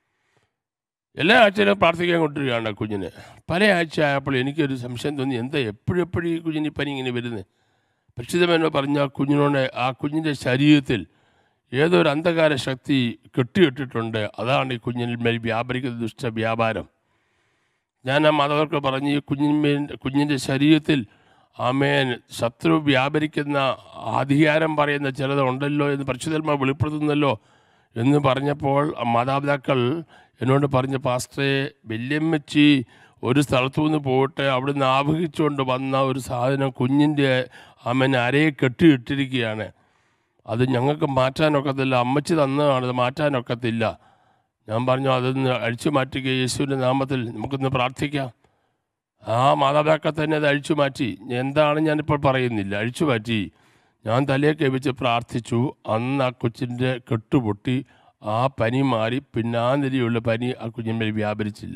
എല്ലാ ആഴ്ചയിലും പ്രാർത്ഥിക്കാൻ കൊണ്ടുവരികയാണ് ആ കുഞ്ഞിനെ പല ആഴ്ച ആയപ്പോൾ എനിക്കൊരു സംശയം തോന്നി എന്താ എപ്പോഴും എപ്പോഴും ഈ കുഞ്ഞിന് ഈ പനി ഇങ്ങനെ വരുന്നത് പരിശുദ്ധമെന്നോ പറഞ്ഞ ആ കുഞ്ഞിനോട് ആ കുഞ്ഞിൻ്റെ ശരീരത്തിൽ ഏതോ ഒരു അന്ധകാര ശക്തി കെട്ടിയിട്ടിട്ടുണ്ട് അതാണ് ഈ കുഞ്ഞിന് മേൽ വ്യാപരിക്കുന്ന ദുഷ്ട വ്യാപാരം ഞാൻ ആ മാതാവർക്ക് പറഞ്ഞ് ഈ കുഞ്ഞിന്മേൽ കുഞ്ഞിൻ്റെ ശരീരത്തിൽ ആമേൻ ശത്രു വ്യാപരിക്കുന്ന അധികാരം പറയുന്ന ചിലതുണ്ടല്ലോ എന്ന് പരിശുദ്ധന്മാർ വെളിപ്പെടുത്തുന്നല്ലോ എന്ന് പറഞ്ഞപ്പോൾ ആ മാതാപിതാക്കൾ എന്നോട് പറഞ്ഞ പാസ്റ്ററെ വല്യമ്മച്ചി ഒരു സ്ഥലത്തു നിന്ന് പോയിട്ട് അവിടുന്ന് ആവഹിച്ചുകൊണ്ട് വന്ന ഒരു സാധനം കുഞ്ഞിൻ്റെ അമ്മൻ അരയെ കെട്ടിയിട്ടിരിക്കുകയാണ് അത് ഞങ്ങൾക്ക് മാറ്റാനൊക്കത്തില്ല അമ്മച്ചി തന്നതാണ് അത് മാറ്റാനൊക്കത്തില്ല ഞാൻ പറഞ്ഞു അതൊന്ന് അഴിച്ചു മാറ്റുക യേശുവിൻ്റെ നാമത്തിൽ നമുക്കൊന്ന് പ്രാർത്ഥിക്കാം ആ മാതാപിതാക്കൾ തന്നെ അത് അഴിച്ചു മാറ്റി എന്താണ് ഞാനിപ്പോൾ പറയുന്നില്ല അഴിച്ചു മാറ്റി ഞാൻ തലയെ കവിച്ച് പ്രാർത്ഥിച്ചു അന്ന് ആ കൊച്ചിൻ്റെ കെട്ടുപൊട്ടി ആ പനി മാറി പിന്നെ ആ നിലയുള്ള പനി ആ കുഞ്ഞിന്മേൽ വ്യാപരിച്ചില്ല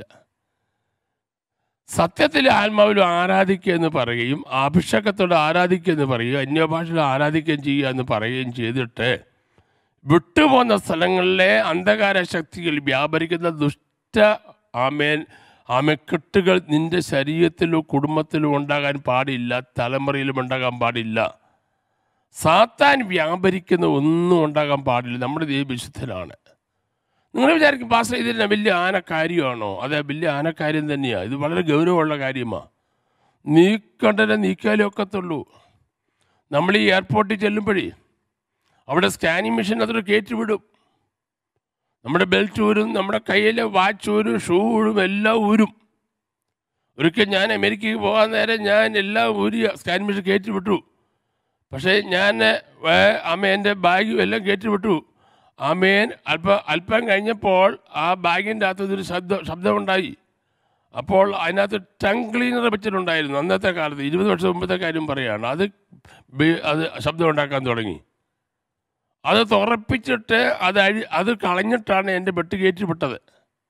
സത്യത്തിൽ ആത്മാവിലും ആരാധിക്കുക എന്ന് പറയുകയും അഭിഷേകത്തോട് ആരാധിക്കുക എന്ന് പറയുകയും അന്യഭാഷയിൽ ആരാധിക്കുകയും ചെയ്യുക എന്ന് പറയുകയും ചെയ്തിട്ട് വിട്ടുപോകുന്ന സ്ഥലങ്ങളിലെ അന്ധകാര ശക്തികൾ വ്യാപരിക്കുന്ന ദുഷ്ട ആമേൻ ആമക്കെട്ടുകൾ നിന്റെ ശരീരത്തിലോ കുടുംബത്തിലോ ഉണ്ടാകാൻ പാടില്ല തലമുറയിലും ഉണ്ടാകാൻ പാടില്ല സാത്താൻ വ്യാപരിക്കുന്ന ഒന്നും ഉണ്ടാകാൻ പാടില്ല നമ്മുടെ ദൈവം വിശുദ്ധനാണ് നിങ്ങൾ വിചാരിക്കും പാസ്റ്റർ ഇതിന് വലിയ ആനക്കാര്യമാണോ അതെ വലിയ ആനക്കാര്യം തന്നെയാണ് ഇത് വളരെ ഗൗരവമുള്ള കാര്യമാണ് നീക്കണ്ടനെ നീക്കാലേ ഒക്കത്തുള്ളൂ നമ്മൾ ഈ എയർപോർട്ടിൽ ചെല്ലുമ്പോഴേ അവിടെ സ്കാനിങ് മെഷീൻ അതൊരു കയറ്റി വിടും നമ്മുടെ ബെൽറ്റ് ഊരും നമ്മുടെ കയ്യിലെ വാച്ച് ഊരും ഷൂ ഊരും എല്ലാം ഊരും ഒരിക്കൽ ഞാൻ അമേരിക്കയ്ക്ക് പോകാൻ നേരം ഞാൻ എല്ലാം ഊരി സ്കാനിങ് മെഷീൻ കയറ്റി വിട്ടു പക്ഷേ ഞാൻ അമ്മ എൻ്റെ ബാഗും എല്ലാം കയറ്റി വിട്ടു ആമേൻ അല്പം അല്പം കഴിഞ്ഞപ്പോൾ ആ ബാഗിൻ്റെ അകത്ത് ഒരു ശബ്ദം ശബ്ദമുണ്ടായി അപ്പോൾ അതിനകത്ത് ടങ് ക്ലീനർ വെച്ചിട്ടുണ്ടായിരുന്നു അന്നത്തെ കാലത്ത് ഇരുപത് വർഷം മുമ്പത്തെ കാര്യം പറയുകയാണ് അത് ബി- അത് ശബ്ദം ഉണ്ടാക്കാൻ തുടങ്ങി അത് തുറപ്പിച്ചിട്ട് അത് അഴി അത് കളഞ്ഞിട്ടാണ് എൻ്റെ ബെട്ട് കയറ്റി വിട്ടത്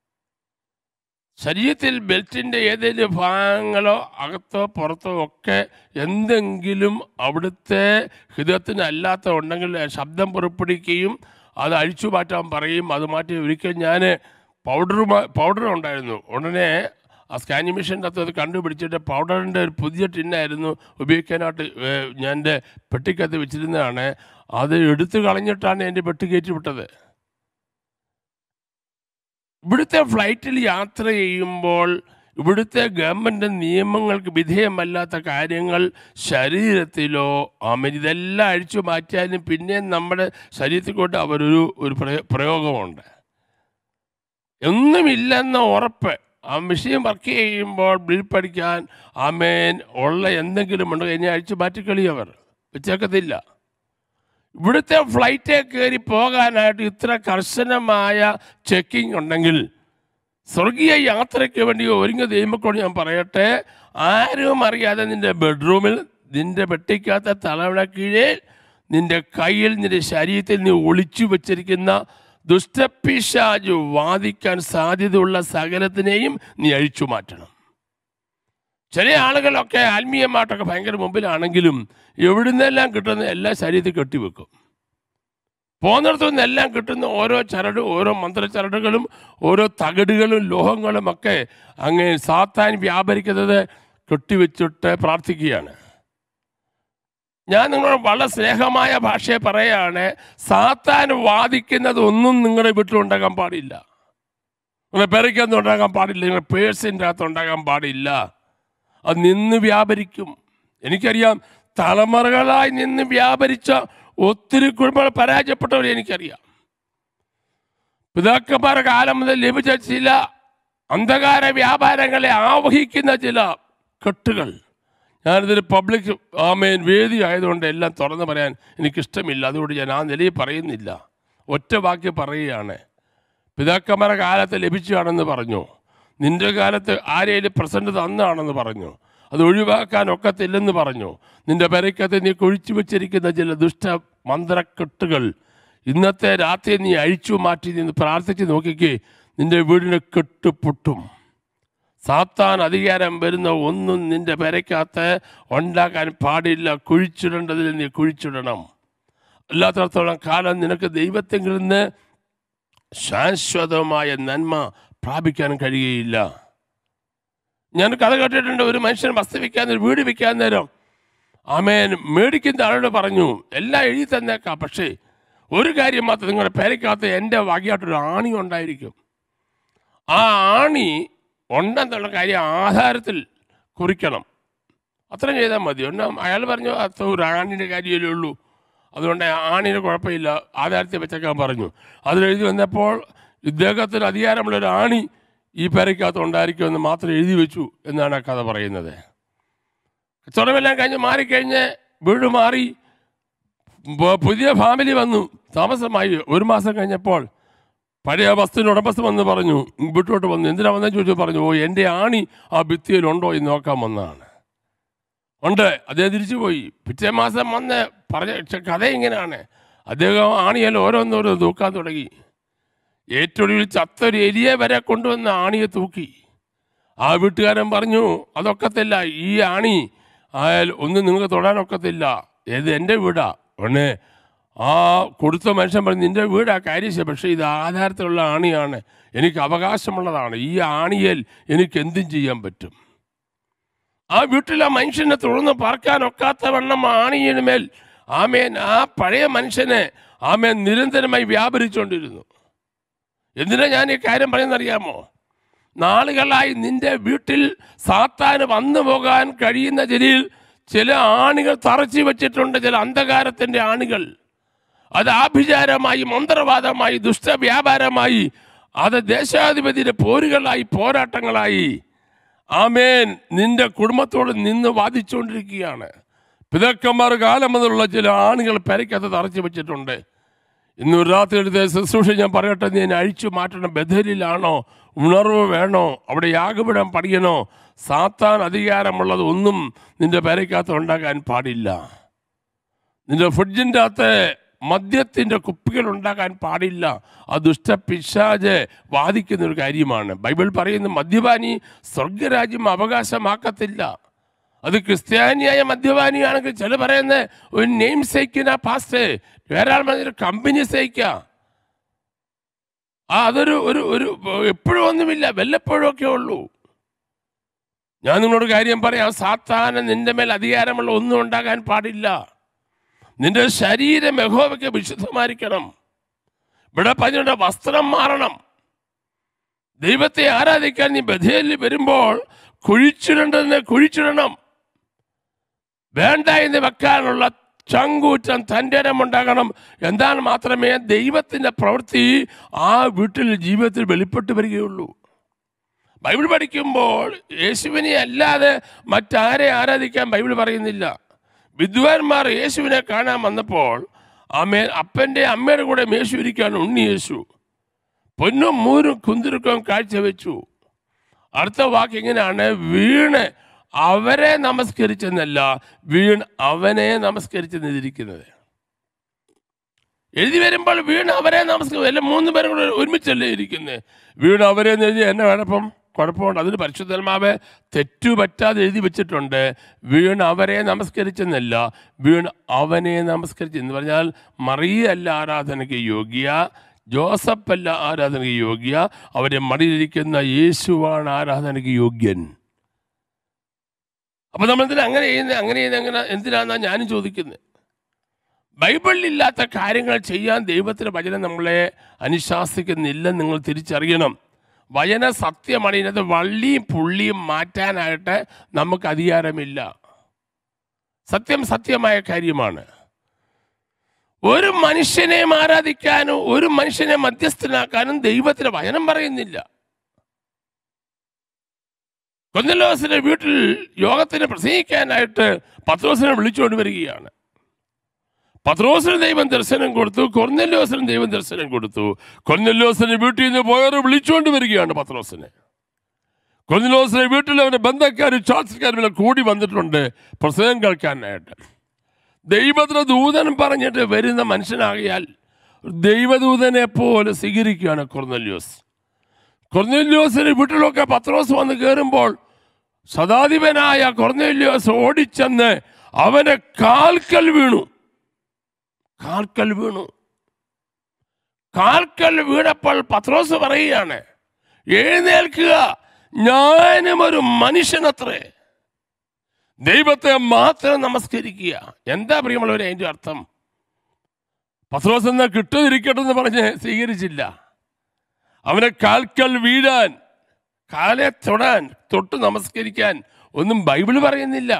ശരീരത്തിൽ ബെൽറ്റിൻ്റെ ഏതെങ്കിലും ഭാഗങ്ങളോ അകത്തോ പുറത്തോ ഒക്കെ എന്തെങ്കിലും അവിടുത്തെ ഹൃദയത്തിന് അല്ലാത്ത ഉണ്ടെങ്കിൽ ശബ്ദം പുറപ്പെടുവിക്കുകയും അത് അഴിച്ചു മാറ്റാൻ പറയും അത് മാറ്റി ഒരിക്കൽ ഞാൻ പൗഡർ പൗഡർ ഉണ്ടായിരുന്നു ഉടനെ ആ സ്കാനിങ് മെഷീൻ്റെ അകത്ത് അത് കണ്ടുപിടിച്ചിട്ട് പൗഡറിൻ്റെ ഒരു പുതിയ ടിന്നായിരുന്നു ഉപയോഗിക്കാനായിട്ട് ഏഹ്, ഞാൻ എൻ്റെ പെട്ടിക്കകത്ത് വെച്ചിരുന്നതാണ് അത് എടുത്തു കളഞ്ഞിട്ടാണ് എൻ്റെ പെട്ടി കയറ്റി വിട്ടത് ഇവിടുത്തെ ഫ്ലൈറ്റിൽ യാത്ര ചെയ്യുമ്പോൾ ഇവിടുത്തെ ഗവൺമെൻറ് നിയമങ്ങൾക്ക് വിധേയമല്ലാത്ത കാര്യങ്ങൾ ശരീരത്തിലോ ആമൻ ഇതെല്ലാം അഴിച്ചു മാറ്റിയാലും പിന്നെ നമ്മുടെ ശരീരത്തിൽ കൊണ്ട് അവരൊരു ഒരു പ്രയോ- പ്രയോഗമുണ്ട് ഒന്നുമില്ലെന്ന ഉറപ്പ് ആ മെഷീൻ വർക്ക് ചെയ്യുമ്പോൾ ബ്ലീപ്പ് അടിക്കാൻ ആമേൻ ഉള്ള എന്തെങ്കിലും ഉണ്ടോ ഇനി അഴിച്ചു മാറ്റിക്കളിയവർ വെച്ചേക്കത്തില്ല ഇവിടുത്തെ ഫ്ലൈറ്റിൽ കയറി പോകാനായിട്ട് ഇത്ര കർശനമായ ചെക്കിംഗ് ഉണ്ടെങ്കിൽ സ്വർഗീയ യാത്രയ്ക്ക് വേണ്ടി ഒരുങ്ങിയ ദൈവമക്കളോട് ഞാൻ പറയട്ടെ ആരും അറിയാതെ നിന്റെ ബെഡ്റൂമിൽ നിന്റെ വെട്ടിക്കാത്ത തലവിള കീഴേ നിന്റെ കയ്യിൽ നിന്റെ ശരീരത്തിൽ നീ ഒളിച്ചു വെച്ചിരിക്കുന്ന ദുഷ്ടപിശാജ് വാദിക്കാൻ സാധ്യതയുള്ള സകലത്തിനെയും നീ അഴിച്ചു മാറ്റണം ചില ആളുകളൊക്കെ ആത്മീയമായിട്ടൊക്കെ ഭയങ്കര മുമ്പിലാണെങ്കിലും എവിടുന്നെല്ലാം കിട്ടുന്ന എല്ലാ ശരീരത്തിൽ കെട്ടിവെക്കും പോകുന്നിടത്തു നിന്നെല്ലാം കിട്ടുന്ന ഓരോ ചരട് ഓരോ മന്ത്രചരടുകളും ഓരോ തകടുകളും ലോഹങ്ങളും ഒക്കെ അങ്ങ് സാത്താൻ വ്യാപരിക്കുന്നത് കെട്ടിവെച്ചിട്ട് പ്രാർത്ഥിക്കുകയാണ് ഞാൻ നിങ്ങളോട് വളരെ സ്നേഹമായ ഭാഷയെ പറയാണ് സാത്താൻ വാദിക്കുന്നത് ഒന്നും നിങ്ങളുടെ വീട്ടിലുണ്ടാകാൻ പാടില്ല നിങ്ങളുടെ പെരയ്ക്കൊന്നും ഉണ്ടാകാൻ പാടില്ല നിങ്ങളുടെ പേഴ്സിൻ്റെ അകത്ത് ഉണ്ടാകാൻ പാടില്ല അത് നിന്ന് വ്യാപരിക്കും എനിക്കറിയാം തലമുറകളായി നിന്ന് വ്യാപരിച്ച ഒത്തിരി കുടുംബങ്ങൾ പരാജയപ്പെട്ടവരെ എനിക്കറിയാം പിതാക്കന്മാരുടെ കാലം മുതൽ ലഭിച്ച ചില അന്ധകാര വ്യാപാരങ്ങളെ ആവഹിക്കുന്ന ചില കെട്ടുകൾ ഞാനിതൊരു പബ്ലിക് ആമേൻ വേദി ആയതുകൊണ്ട് എല്ലാം തുറന്ന് പറയാൻ എനിക്കിഷ്ടമില്ല അതുകൊണ്ട് ഞാൻ ആ നിലയിൽ പറയുന്നില്ല ഒറ്റ വാക്ക് പറയുകയാണ് പിതാക്കന്മാരുടെ കാലത്ത് ലഭിച്ചതാണെന്ന് പറഞ്ഞു നിന്റെ കാലത്ത് ആരെയും പ്രസന്റ് തന്നാണെന്ന് പറഞ്ഞു അത് ഒഴിവാക്കാൻ ഒക്കത്തില്ലെന്ന് പറഞ്ഞു നിന്റെ പെരയ്ക്കകത്ത് നീ കുഴിച്ചു വെച്ചിരിക്കുന്ന ചില ദുഷ്ട മന്ത്രക്കെട്ടുകൾ ഇന്നത്തെ രാത്രി നീ അഴിച്ചു മാറ്റി നിന്ന് പ്രാർത്ഥിച്ച് നോക്കിക്കേ നിന്റെ വീടിന് കെട്ട് പൊട്ടും സാത്താൻ അധികാരം വരുന്ന ഒന്നും നിന്റെ പെരയ്ക്കകത്ത് ഉണ്ടാക്കാൻ പാടില്ല കുഴിച്ചിടേണ്ടതിൽ നീ കുഴിച്ചിടണം അല്ലാത്തടത്തോളം കാലം നിനക്ക് ദൈവത്തെങ്കിൽ നിന്ന് ശാശ്വതമായ നന്മ പ്രാപിക്കാൻ കഴിയുകയില്ല ഞാൻ കഥ കേട്ടിട്ടുണ്ട് ഒരു മനുഷ്യൻ വസ്തു വിൽക്കാൻ നേരം വീട് വിൽക്കാൻ നേരം ആമേൻ മേടിക്കുന്ന ആളോട് പറഞ്ഞു എല്ലാം എഴുതി തന്നേക്കാം പക്ഷേ ഒരു കാര്യം മാത്രം നിങ്ങളുടെ പേരയ്ക്കകത്ത് എൻ്റെ വകയായിട്ടൊരു ആണി ഉണ്ടായിരിക്കും ആ ആണി ഉണ്ടെന്നുള്ള കാര്യം ആധാരത്തിൽ കുറിക്കണം അത്രയും ചെയ്താൽ മതി ഒന്നും അയാൾ പറഞ്ഞു അത് ഒരു ആണിൻ്റെ കാര്യമല്ലേ ഉള്ളൂ അതുകൊണ്ട് ആണിന് കുഴപ്പമില്ല ആധാരത്തിൽ വെച്ചേക്കാൻ പറഞ്ഞു അതിലെഴുതി വന്നപ്പോൾ ഇദ്ദേഹത്തിന് അധികാരമുള്ള ഒരു ആണി ഈ പെരയ്ക്കകത്ത് ഉണ്ടായിരിക്കുമെന്ന് മാത്രം എഴുതി വെച്ചു എന്നാണ് ആ കഥ പറയുന്നത് കച്ചവടമെല്ലാം കഴിഞ്ഞ് മാറിക്കഴിഞ്ഞ് വീട് മാറി പ- പുതിയ ഫാമിലി വന്നു താമസമായി ഒരു മാസം കഴിഞ്ഞപ്പോൾ പഴയ വസ്തുവിന് ഉടമസ്ഥ വന്ന് പറഞ്ഞു വീട്ടോട്ട് വന്നു എന്തിനാ വന്നു ചോദിച്ചു പറഞ്ഞു ഓ എൻ്റെ ആണി ആ ഭിത്തിയിലുണ്ടോ എന്ന് നോക്കാൻ വന്നതാണ് ഉണ്ട് അദ്ദേഹം തിരിച്ചു പോയി പിറ്റേ മാസം വന്ന് പറഞ്ഞ പക്ഷെ കഥ ഇങ്ങനെയാണ് അദ്ദേഹം ആണിയെല്ലാം ഓരോന്നോരോ തൂക്കാൻ തുടങ്ങി ഏറ്റവും ഒടുവിൽ ചത്തൊരു എലിയെ വരെ കൊണ്ടുവന്ന് ആണിയെ തൂക്കി ആ വീട്ടുകാരൻ പറഞ്ഞു അതൊക്കത്തില്ല ഈ ആണി ആയാൽ ഒന്നും നിങ്ങൾക്ക് തൊടാനൊക്കത്തില്ല ഏത് എൻ്റെ വീടാ ഉടനെ ആ കൊടുത്ത മനുഷ്യൻ പറഞ്ഞു നിൻ്റെ വീടാ കാര്യശ പക്ഷേ ഇത് ആധാരത്തിലുള്ള ആണിയാണ് എനിക്ക് അവകാശമുള്ളതാണ് ഈ ആണിയേൽ എനിക്ക് എന്തും ചെയ്യാൻ പറ്റും ആ വീട്ടിലെ മനുഷ്യനെ തുറന്ന് പാർക്കാൻ ഒക്കാത്ത വണ്ണം ആണിയിന് മേൽ ആമേൻ ആ പഴയ മനുഷ്യനെ ആമേൻ നിരന്തരമായി വ്യാപരിച്ചുകൊണ്ടിരുന്നു എന്തിനാ ഞാൻ ഈ കാര്യം പറയുന്നറിയാമോ നാളുകളായി നിന്റെ വീട്ടിൽ സാത്താന് വന്നു പോകാൻ കഴിയുന്ന ചിലയിൽ ചില ആണികൾ തറച്ചു വെച്ചിട്ടുണ്ട് ചില അന്ധകാരത്തിൻ്റെ ആണികൾ അത് ആഭിചാരമായി മന്ത്രവാദമായി ദുഷ്ടവ്യാപാരമായി അത് ദേശാധിപതിയുടെ പോരുകളായി പോരാട്ടങ്ങളായി ആമേൻ നിന്റെ കുടുംബത്തോട് നിന്ന് വാദിച്ചുകൊണ്ടിരിക്കുകയാണ് പിതാക്കന്മാർ കാലം മുതലുള്ള ചില ആണുകൾ പെരയ്ക്കകത്ത് തറച്ചു വെച്ചിട്ടുണ്ട് ഇന്ന് ഒരു രാത്രി എടുത്ത ശുശ്രൂഷ ഞാൻ പറയട്ടെ നീ എന്നെ അഴിച്ചു മാറ്റണം ബദലിലാണോ ഉണർവ് വേണോ അവിടെ യാഗപീഠം പണിയണോ സാത്താൻ അധികാരമുള്ളത് ഒന്നും നിന്റെ പെരയ്ക്കകത്ത് ഉണ്ടാകാൻ പാടില്ല നിന്റെ ഫ്രിഡ്ജിൻ്റെ അകത്ത് മദ്യത്തിൻ്റെ കുപ്പികൾ ഉണ്ടാകാൻ പാടില്ല ആ ദുഷ്ടപിശാജ് വാദിക്കുന്ന ഒരു കാര്യമാണ് ബൈബിൾ പറയുന്ന മദ്യപാനി സ്വർഗരാജ്യം അവകാശമാക്കത്തില്ല അത് ക്രിസ്ത്യാനിയായ മദ്യപാനിയാണെങ്കിൽ ചില പറയുന്നത് ഒരു നെയിം സേക്കിന പാസ്റ്റ് വേറെ ആൾ പറഞ്ഞൊരു കമ്പനി സേക്ക ആ അതൊരു ഒരു ഒരു എപ്പോഴും ഒന്നുമില്ല വല്ലപ്പോഴും ഒക്കെ ഉള്ളൂ ഞാൻ നിങ്ങളോട് കാര്യം പറയാം സാത്താന നിന്റെ മേൽ അധികാരമുള്ള ഒന്നും ഉണ്ടാകാൻ പാടില്ല നിന്റെ ശരീരം യഹോവയ്ക്ക് വിശുദ്ധമായിരിക്കണം ഇവിടെ പറഞ്ഞിട്ട് വസ്ത്രം മാറണം ദൈവത്തെ ആരാധിക്കാൻ നീ ബഥേലിൽ വരുമ്പോൾ കുഴിച്ചിടേണ്ടതിനെ കുഴിച്ചിടണം വേണ്ട എന്ന് വെക്കാനുള്ള ചങ്കൂറ്റം തൻ്റെ ഇടമുണ്ടാകണം എന്നാൽ മാത്രമേ ദൈവത്തിൻ്റെ പ്രവൃത്തി ആ വീട്ടിൽ ജീവിതത്തിൽ വെളിപ്പെട്ട് വരികയുള്ളൂ ബൈബിൾ പഠിക്കുമ്പോൾ യേശുവിനെ അല്ലാതെ മറ്റാരെ ആരാധിക്കാൻ ബൈബിൾ പറയുന്നില്ല വിദ്വാൻമാർ യേശുവിനെ കാണാൻ വന്നപ്പോൾ അമ്മേ അപ്പൻ്റെ അമ്മയുടെ കൂടെ യേശു ഇരിക്കുകയാണ് ഉണ്ണി യേശു പൊന്നും മൂരും കുന്തിരുക്കവും കാഴ്ചവെച്ചു അടുത്ത വാക്ക് ഇങ്ങനെയാണ് വീണ് അവരെ നമസ്കരിച്ചെന്നല്ല വീണ് അവനെ നമസ്കരിച്ചെന്നിരിക്കുന്നത് എഴുതി വരുമ്പോൾ വീണ് അവരെ നമസ്കരിക്കും എല്ലാം മൂന്ന് പേരും കൂടെ ഒരുമിച്ചല്ലേ ഇരിക്കുന്നത് വീണ് അവരെ എന്ന് എഴുതി എന്നെ കുഴപ്പം കുഴപ്പമുണ്ട് അതിന് പരിശുദ്ധന്മാവ് തെറ്റുപറ്റാതെ എഴുതി വെച്ചിട്ടുണ്ട് വീണ് അവരെ നമസ്കരിച്ചെന്നല്ല വീണ് അവനെ നമസ്കരിച്ചു എന്ന് പറഞ്ഞാൽ മറിയല്ല ആരാധനയ്ക്ക് യോഗ്യ ജോസഫ് അല്ല ആരാധനയ്ക്ക് യോഗ്യ അവരെ മടിയിലിരിക്കുന്ന യേശുവാണ് ആരാധനയ്ക്ക് യോഗ്യൻ അപ്പൊ നമ്മൾ എന്തിനാ അങ്ങനെ ചെയ്യുന്നത് അങ്ങനെ ചെയ്യുന്നത് എങ്ങനെ എന്തിനാന്നാ ഞാനും ചോദിക്കുന്നത് ബൈബിളിലില്ലാത്ത കാര്യങ്ങൾ ചെയ്യാൻ ദൈവത്തിന്റെ വചനം നമ്മളെ അനുശാസിക്കുന്നില്ലെന്ന് നിങ്ങൾ തിരിച്ചറിയണം വചന സത്യമാണ് ഇതിനകത്ത് വള്ളിയും പുള്ളിയും മാറ്റാനായിട്ട് നമുക്ക് അധികാരമില്ല സത്യം സത്യമായ കാര്യമാണ് ഒരു മനുഷ്യനെയും ആരാധിക്കാനും ഒരു മനുഷ്യനെ മധ്യസ്ഥനാക്കാനും ദൈവത്തിന്റെ വചനം പറയുന്നില്ല കൊന്നലോസിന്റെ വീട്ടിൽ യോഗത്തിന് പ്രസംഗിക്കാനായിട്ട് പത്രോസിനെ വിളിച്ചുകൊണ്ട് വരികയാണ് പത്രോസിന് ദൈവം ദർശനം കൊടുത്തു കൊർന്നെല്ലോസിനും ദൈവം ദർശനം കൊടുത്തു കൊർന്നെല്ലോസിന്റെ വീട്ടിൽ നിന്ന് പോയവർ വിളിച്ചുകൊണ്ട് വരികയാണ് പത്രോസിനെ കൊർന്നെല്ലോസിന്റെ വീട്ടിൽ അവന്റെ ബന്ധക്കാരും ചാർച്ചക്കാരും എല്ലാം കൂടി വന്നിട്ടുണ്ട് പ്രസംഗം കേൾക്കാനായിട്ട് ദൈവത്തിന് ദൂതൻ പറഞ്ഞിട്ട് വരുന്ന മനുഷ്യനാകിയാൽ ദൈവദൂതനെ പോലെ സ്വീകരിക്കുകയാണ് കൊർന്നെല്യോസ് കൊർന്നെല്യോസിന്റെ വീട്ടിലൊക്കെ പത്രോസ് വന്ന് കയറുമ്പോൾ സദാധിപനായ കൊർന്നെല്യോസ് ഓടിച്ചെന്ന് അവനെ കാൽക്കൽ വീണു കാൽക്കൽ വീണു കാൽക്കൽ വീണപ്പോൾ പത്രോസ് പറയുകയാണ് എഴുന്നേൽക്കുക ഞാനും ഒരു മനുഷ്യനത്രേ ദൈവത്തെ മാത്രം നമസ്കരിക്കുക എന്താ പ്രിയമുള്ളവരെ അതിൻ്റെ അർത്ഥം പത്രോസ് എന്നാ കിട്ടാതിരിക്കട്ടെ എന്ന് പറഞ്ഞ് സ്വീകരിച്ചില്ല അവനെ കാൽക്കൽ വീഴാൻ കാലെ തൊടാൻ തൊട്ട് നമസ്കരിക്കാൻ ഒന്നും ബൈബിൾ പറയുന്നില്ല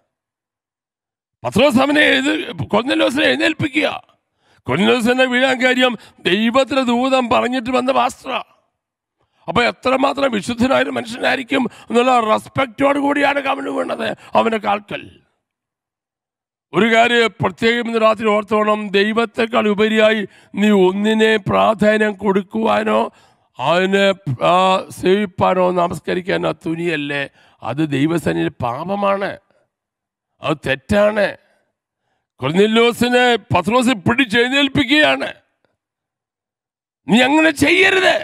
പത്രോസ് അവനെ എഴുതി കൊന്നലോസിനെ എഴുന്നേൽപ്പിക്കുക കൊന്നലോസിനെ വീഴാൻ കാര്യം ദൈവത്തിന് ദൂതം പറഞ്ഞിട്ട് വന്ന പാസ്ത്ര അപ്പൊ എത്രമാത്രം വിശുദ്ധനായ ഒരു മനുഷ്യനായിരിക്കും എന്നുള്ള റെസ്പെക്റ്റോട് കൂടിയാണ് അവന് വീണത് അവന്റെ കാൽക്കൽ ഒരു കാര്യം പ്രത്യേകം ഇന്ന് രാത്രി ഓർത്തോണം ദൈവത്തെക്കാൾ ഉപരിയായി നീ ഒന്നിനെ പ്രാധാന്യം കൊടുക്കുവാനോ അതിനെ ആ, സേവിപ്പാനോ നമസ്കരിക്കാനോ തുനിയല്ലേ അത് ദൈവസേനയിൽ പാപമാണ് അത് തെറ്റാണ് കൊർന്നില്ലോസിനെ പത്രോസ് പിടിച്ചെഴുന്നേൽപ്പിക്കുകയാണ് നീ അങ്ങനെ ചെയ്യരുത്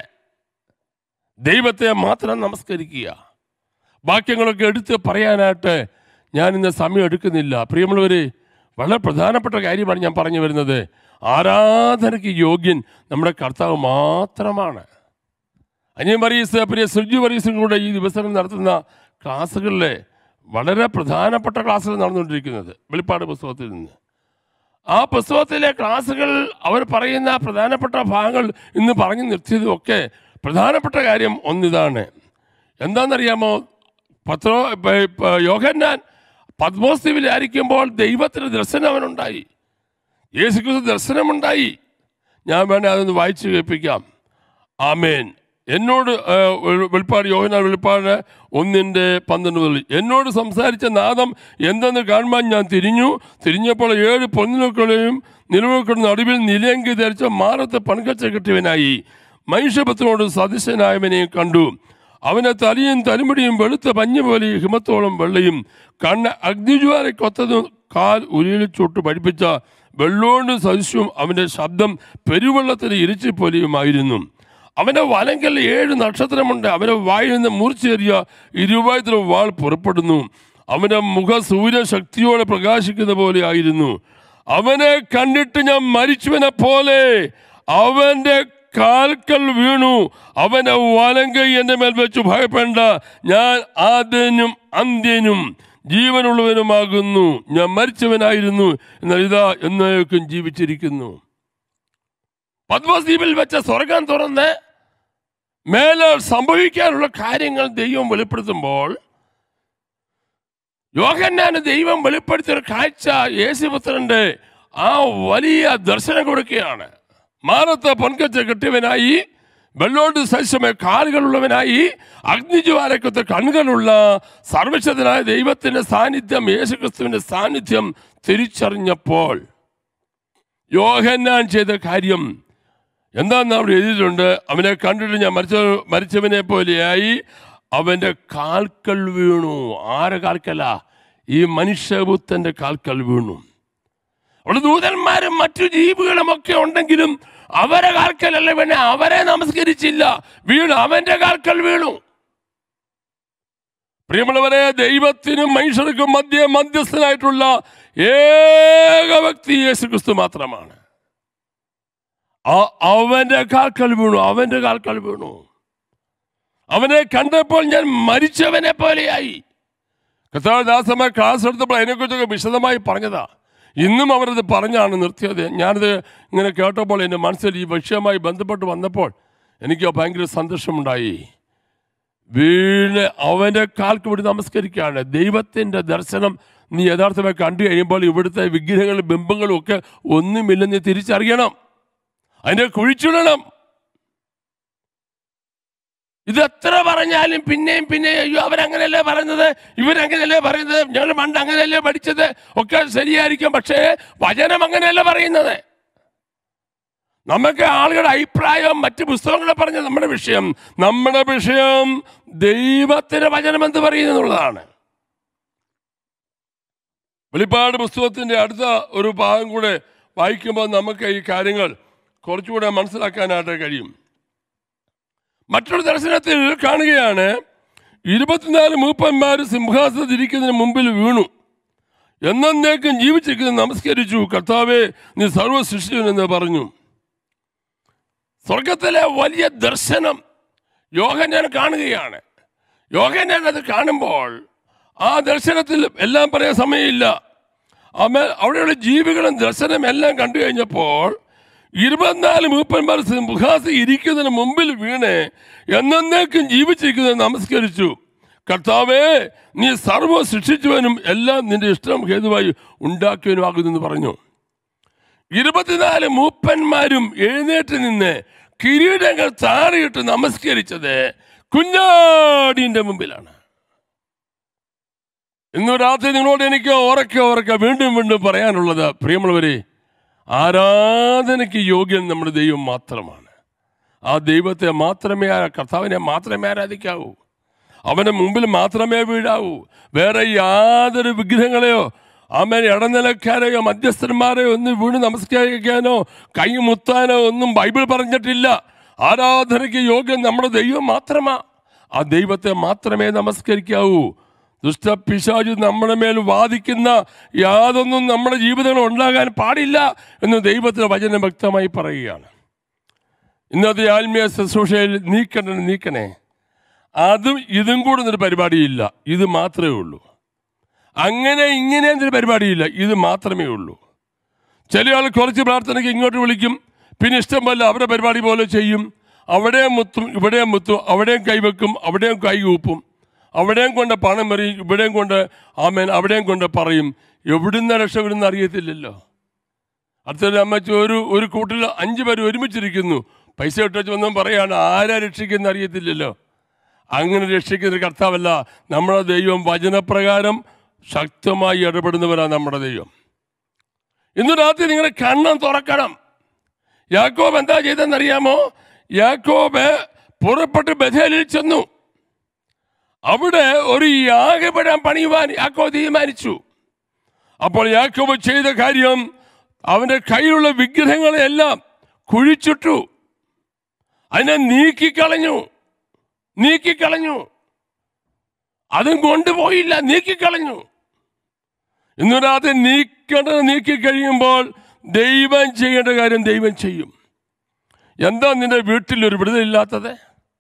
ദൈവത്തെ മാത്രം നമസ്കരിക്കുക വാക്യങ്ങളൊക്കെ എടുത്ത് പറയാനായിട്ട് ഞാൻ ഇന്ന് സമയം എടുക്കുന്നില്ല പ്രിയമുള്ളവരെ വളരെ പ്രധാനപ്പെട്ട കാര്യമാണ് ഞാൻ പറഞ്ഞു വരുന്നത് ആരാധനയ്ക്ക് യോഗ്യൻ നമ്മുടെ കർത്താവ് മാത്രമാണ് അനിയൻ മറീസ് പ്രിയ സുജു മറീസും കൂടെ ഈ ദിവസം നടത്തുന്ന ക്ലാസ്സുകളിലെ വളരെ പ്രധാനപ്പെട്ട ക്ലാസ്സുകൾ നടന്നുകൊണ്ടിരിക്കുന്നത് വെളിപ്പാട് പുസ്തകത്തിൽ നിന്ന് ആ പുസ്തകത്തിലെ ക്ലാസ്സുകൾ അവർ പറയുന്ന പ്രധാനപ്പെട്ട ഭാഗങ്ങൾ ഇന്ന് പറഞ്ഞു നിർത്തിയതും ഒക്കെ പ്രധാനപ്പെട്ട കാര്യം ഒന്നിതാണ് എന്താണെന്നറിയാമോ പത്രോ പ- പ- യോഹന്നാൻ പത്മോസ് ദ്വീപിലായിരിക്കുമ്പോൾ ദൈവത്തിന് ദർശനം അവനുണ്ടായി യേശുക്രിസ്തു ദർശനമുണ്ടായി ഞാൻ വേണേ അതൊന്ന് വായിച്ചു കേൾപ്പിക്കാം ആമേൻ എന്നോട് ആ, വെളി- വെളിപ്പാട് യോഹന വെളിപ്പാട് ഒന്നിൻ്റെ പന്ത്രണ്ട് മുതൽ എന്നോട് സംസാരിച്ച നാദം എന്തെന്ന് കാണുവാൻ ഞാൻ തിരിഞ്ഞു തിരിഞ്ഞപ്പോൾ ഏഴ് പൊന്നിലുക്കളെയും നിലവുക്കളുടെ നടുവിൽ നിലയങ്കി ധരിച്ച മാറത്തെ പണക്കച്ച കെട്ടിയവനായി മനുഷ്യപത്രനോട് സദൃശനായവനെയും കണ്ടു അവനെ തലയും തലമുടിയും വെളുത്ത പഞ്ഞു പോലെ ഹിമത്തോളം വെള്ളയും കണ്ണ് അഗ്നിജ്വാലയ്ക്കൊത്തതും കാൽ ഉരുളിൽ ചുട്ട് പഠിപ്പിച്ച വെള്ളോണ്ട് സദൃശ്യവും അവൻ്റെ ശബ്ദം പെരുവെള്ളത്തിന് ഇരിച്ചു പോലെയുമായിരുന്നു അവന്റെ വലങ്കൽ ഏഴ് നക്ഷത്രമുണ്ട് അവന്റെ വായിൽ നിന്ന് മൂർച്ചയേറിയ ഇരുവായത്തിലെ വാൾ പുറപ്പെടുന്നു അവന്റെ മുഖ സൂര്യ ശക്തിയോടെ പ്രകാശിക്കുന്ന പോലെ ആയിരുന്നു അവനെ കണ്ടിട്ട് ഞാൻ മരിച്ചുവനെ പോലെ അവന്റെ കാൽക്കൽ വീണു അവന്റെ വലങ്കൈ എൻ്റെ മേൽ വെച്ച് ഭയപ്പെടേണ്ട ഞാൻ ആദ്യനും അന്ത്യനും ജീവനുള്ളവനുമാകുന്നു ഞാൻ മരിച്ചവനായിരുന്നു എന്നാൽ ഇതാ എന്നേക്കും ജീവിച്ചിരിക്കുന്നു പത്മദ്വീപിൽ വെച്ച സ്വർഗം തുറന്ന് മേലെ സംഭവിക്കാനുള്ള കാര്യങ്ങൾ ദൈവം വെളിപ്പെടുത്തുമ്പോൾ യോഹന്നാന് ദൈവം വെളിപ്പെടുത്തിയ ഒരു കാഴ്ച യേശുപുത്രന്റെ ആ വലിയ ദർശനം കൊടുക്കുകയാണ് മാനത്തെ പൊൻകച്ച കെട്ടിയവനായി വെള്ളോട്ട് സദൃശമായ കാലുകളുള്ളവനായി അഗ്നിജ്വാലക്കത്തെ കണ്ണുകളുള്ള സർവശക്തനായ ദൈവത്തിന്റെ സാന്നിധ്യം യേശുക്രിസ്തുവിന്റെ സാന്നിധ്യം തിരിച്ചറിഞ്ഞപ്പോൾ യോഹന്നാൻ ചെയ്ത കാര്യം എന്താന്ന് അവിടെ എഴുതിയിട്ടുണ്ട് അവനെ കണ്ടിട്ട് ഞാൻ മരിച്ച മരിച്ചവനെ പോലെയായി അവൻ്റെ കാൽക്കൽ വീണു ആരെ കാൽക്കല ഈ മനുഷ്യപുത്തൻ്റെ കാൽക്കൽ വീണു അവിടെ ദൂതന്മാരും മറ്റു ജീവികളും ഒക്കെ ഉണ്ടെങ്കിലും അവരെ കാൽക്കലല്ല വീണ അവരെ നമസ്കരിച്ചില്ല വീണു അവന്റെ കാൽക്കൽ വീണു പ്രിയമുള്ളവരെ ദൈവത്തിനും മനുഷ്യർക്കും മധ്യ മധ്യസ്ഥനായിട്ടുള്ള ഏക വ്യക്തി യേശു ക്രിസ്തു മാത്രമാണ് ആ- അവന്റെ കാൽക്കൽ വീണു അവന്റെ കാൽക്കൽ വീണു അവനെ കണ്ടപ്പോൾ ഞാൻ മരിച്ചവനെ പോലെയായി കർത്താവ് ദാസന്മാർ ക്ലാസ് എടുത്തപ്പോൾ അതിനെക്കുറിച്ചൊക്കെ വിശദമായി പറഞ്ഞതാ ഇന്നും അവരത് പറഞ്ഞാണ് നിർത്തിയത് ഞാനത് ഇങ്ങനെ കേട്ടപ്പോൾ എൻ്റെ മനസ്സിൽ ഈ വിഷയവുമായി ബന്ധപ്പെട്ട് വന്നപ്പോൾ എനിക്ക് ഭയങ്കര സന്തോഷമുണ്ടായി വീണ് അവൻ്റെ കാൽക്ക് വിട്ട് നമസ്കരിക്കുകയാണ് ദൈവത്തിൻ്റെ ദർശനം നീ യഥാർത്ഥമായി കണ്ടു കഴിയുമ്പോൾ ഇവിടുത്തെ വിഗ്രഹങ്ങളും ബിംബങ്ങളും ഒക്കെ ഒന്നുമില്ലെന്ന് നീ തിരിച്ചറിയണം അതിനെ കുഴിച്ചിടണം ഇത് എത്ര പറഞ്ഞാലും പിന്നെയും പിന്നെയും അയ്യോ അവരങ്ങനെയല്ലേ പറയുന്നത് ഇവരങ്ങനെയല്ലേ പറയുന്നത് ഞങ്ങൾ പണ്ട് അങ്ങനെയല്ലേ പഠിച്ചത് ഒക്കെ ശരിയായിരിക്കും പക്ഷേ വചനം അങ്ങനെയല്ല പറയുന്നത് നമുക്ക് ആളുകളുടെ അഭിപ്രായം മറ്റ് പുസ്തകങ്ങളെ പറഞ്ഞ നമ്മുടെ വിഷയം നമ്മുടെ വിഷയം ദൈവത്തിന്റെ വചനം എന്ത് പറയുന്നു എന്നുള്ളതാണ് വെളിപ്പാട് പുസ്തകത്തിന്റെ അടുത്ത ഒരു ഭാഗം കൂടെ വായിക്കുമ്പോൾ നമുക്ക് ഈ കാര്യങ്ങൾ കുറച്ചുകൂടെ മനസ്സിലാക്കാനായിട്ട് കഴിയും മറ്റൊരു ദർശനത്തിൽ കാണുകയാണ് ഇരുപത്തിനാല് മൂപ്പന്മാർ സിംഹാസനത്തിൽ ഇരിക്കുന്നതിന് മുമ്പിൽ വീണു എന്നേക്കും ജീവിച്ചിരിക്കുന്നത് നമസ്കരിച്ചു കർത്താവെ നീ സർവ്വ സൃഷ്ടിയെന്ന് പറഞ്ഞു സ്വർഗത്തിലെ വലിയ ദർശനം യോഹന്നാൻ കാണുകയാണ് യോഹന്നാൻ അത് കാണുമ്പോൾ ആ ദർശനത്തിൽ എല്ലാം പറയാൻ സമയമില്ല അമ്മ അവിടെയുള്ള ജീവികളും ദർശനം എല്ലാം കണ്ടു കഴിഞ്ഞപ്പോൾ ഇരുപത്തിനാല് മൂപ്പന്മാർ സിംഹാസി ഇരിക്കുന്നതിന് മുമ്പിൽ വീണ് എന്നേക്കും ജീവിച്ചിരിക്കുന്നത് നമസ്കരിച്ചു കർത്താവേ നീ സർവ്വ സൃഷ്ടിച്ചവനും എല്ലാം നിന്റെ ഇഷ്ടം ഹേതുവായി ഉണ്ടാക്കിയവനുമാകുന്നെന്ന് പറഞ്ഞു ഇരുപത്തിനാല് മൂപ്പന്മാരും എഴുന്നേറ്റ് നിന്ന് കിരീടങ്ങൾ താറിയിട്ട് നമസ്കരിച്ചത് കുഞ്ഞാടിന്റെ മുമ്പിലാണ് ഇന്ന് രാത്രി നിങ്ങളോട് എനിക്ക് ഉറക്കെ ഉറക്കെ വീണ്ടും വീണ്ടും പറയാനുള്ളത് പ്രിയമുള്ളവരെ ആരാധനയ്ക്ക് യോഗ്യൻ നമ്മുടെ ദൈവം മാത്രമാണ് ആ ദൈവത്തെ മാത്രമേ ആ കർത്താവിനെ മാത്രമേ ആരാധിക്കാവൂ അവൻ്റെ മുമ്പിൽ മാത്രമേ വീഴാവൂ വേറെ യാതൊരു വിഗ്രഹങ്ങളെയോ അമ്മ ഇടനിലക്കാരെയോ മധ്യസ്ഥന്മാരെയോ ഒന്നും വീണ് നമസ്കരിക്കാനോ കൈ മുത്താനോ ഒന്നും ബൈബിൾ പറഞ്ഞിട്ടില്ല ആരാധനയ്ക്ക് യോഗ്യം നമ്മുടെ ദൈവം മാത്രമാ ആ ദൈവത്തെ മാത്രമേ നമസ്കരിക്കാവൂ ദുഷ്ടപിശാചു നമ്മുടെ മേൽ വാദിക്കുന്ന യാതൊന്നും നമ്മുടെ ജീവിതങ്ങൾ ഉണ്ടാകാൻ പാടില്ല എന്ന് ദൈവത്തിന്റെ വചനം വ്യക്തമായി പറയുകയാണ് ഇന്നത്തെ ആത്മീയ ശുശ്രൂഷയിൽ നീക്കണേ നീക്കണേ അതും ഇതും കൂടെ ഒരു പരിപാടിയില്ല ഇത് മാത്രമേ ഉള്ളൂ അങ്ങനെ ഇങ്ങനെ എന്നൊരു പരിപാടിയില്ല ഇത് മാത്രമേ ഉള്ളൂ ചില ആൾ കുറച്ച് പ്രാർത്ഥനയ്ക്ക് ഇങ്ങോട്ട് വിളിക്കും പിന്നെ ഇഷ്ടം പോലെ അവരുടെ പരിപാടി പോലെ ചെയ്യും അവിടെയും മുത്തും ഇവിടെയും മുത്തും അവിടെയും കൈവെക്കും അവിടെയും കൈ കൂപ്പും അവിടെയും കൊണ്ട് പണം എറിയും ഇവിടെയും കൊണ്ട് ആമേൻ അവിടെയും കൊണ്ട് പറയും എവിടുന്ന രക്ഷപ്പെടുന്ന അറിയത്തില്ലല്ലോ അടുത്തൊരു അമ്മച്ചി ഒരു ഒരു കൂട്ടിൽ അഞ്ച് പേര് ഒരുമിച്ചിരിക്കുന്നു പൈസ ഇട്ടു വന്നും പറയാണ് ആരാ രക്ഷിക്കുന്ന അറിയത്തില്ലല്ലോ അങ്ങനെ രക്ഷിക്കുന്ന ഒരു കർത്താവല്ല നമ്മുടെ ദൈവം വചനപ്രകാരം ശക്തമായി ഇടപെടുന്നവരാണ് നമ്മുടെ ദൈവം ഇന്ന് രാത്രി നിങ്ങളുടെ കണ്ണം തുറക്കണം യാക്കോബ് എന്താ ചെയ്തെന്നറിയാമോ യാക്കോബ് പുറപ്പെട്ട് ബഥേലിൽ ചെന്നു അവിടെ ഒരു യാഗപീഠം പണിയുവാൻ യാക്കോബ് തീരുമാനിച്ചു അപ്പോൾ യാക്കോബ് ചെയ്ത കാര്യം അവന്റെ കയ്യിലുള്ള വിഗ്രഹങ്ങളെല്ലാം കുഴിച്ചിട്ടു അതിനെ നീക്കിക്കളഞ്ഞു നീക്കിക്കളഞ്ഞു അതും കൊണ്ടുപോയില്ല നീക്കിക്കളഞ്ഞു ഇന്ന് രാത്രി നീക്കേണ്ടത് നീക്കി കഴിയുമ്പോൾ ദൈവം ചെയ്യേണ്ട കാര്യം ദൈവം ചെയ്യും എന്താ നിന്റെ വീട്ടിൽ ഒരു വിടുതലില്ലാത്തത്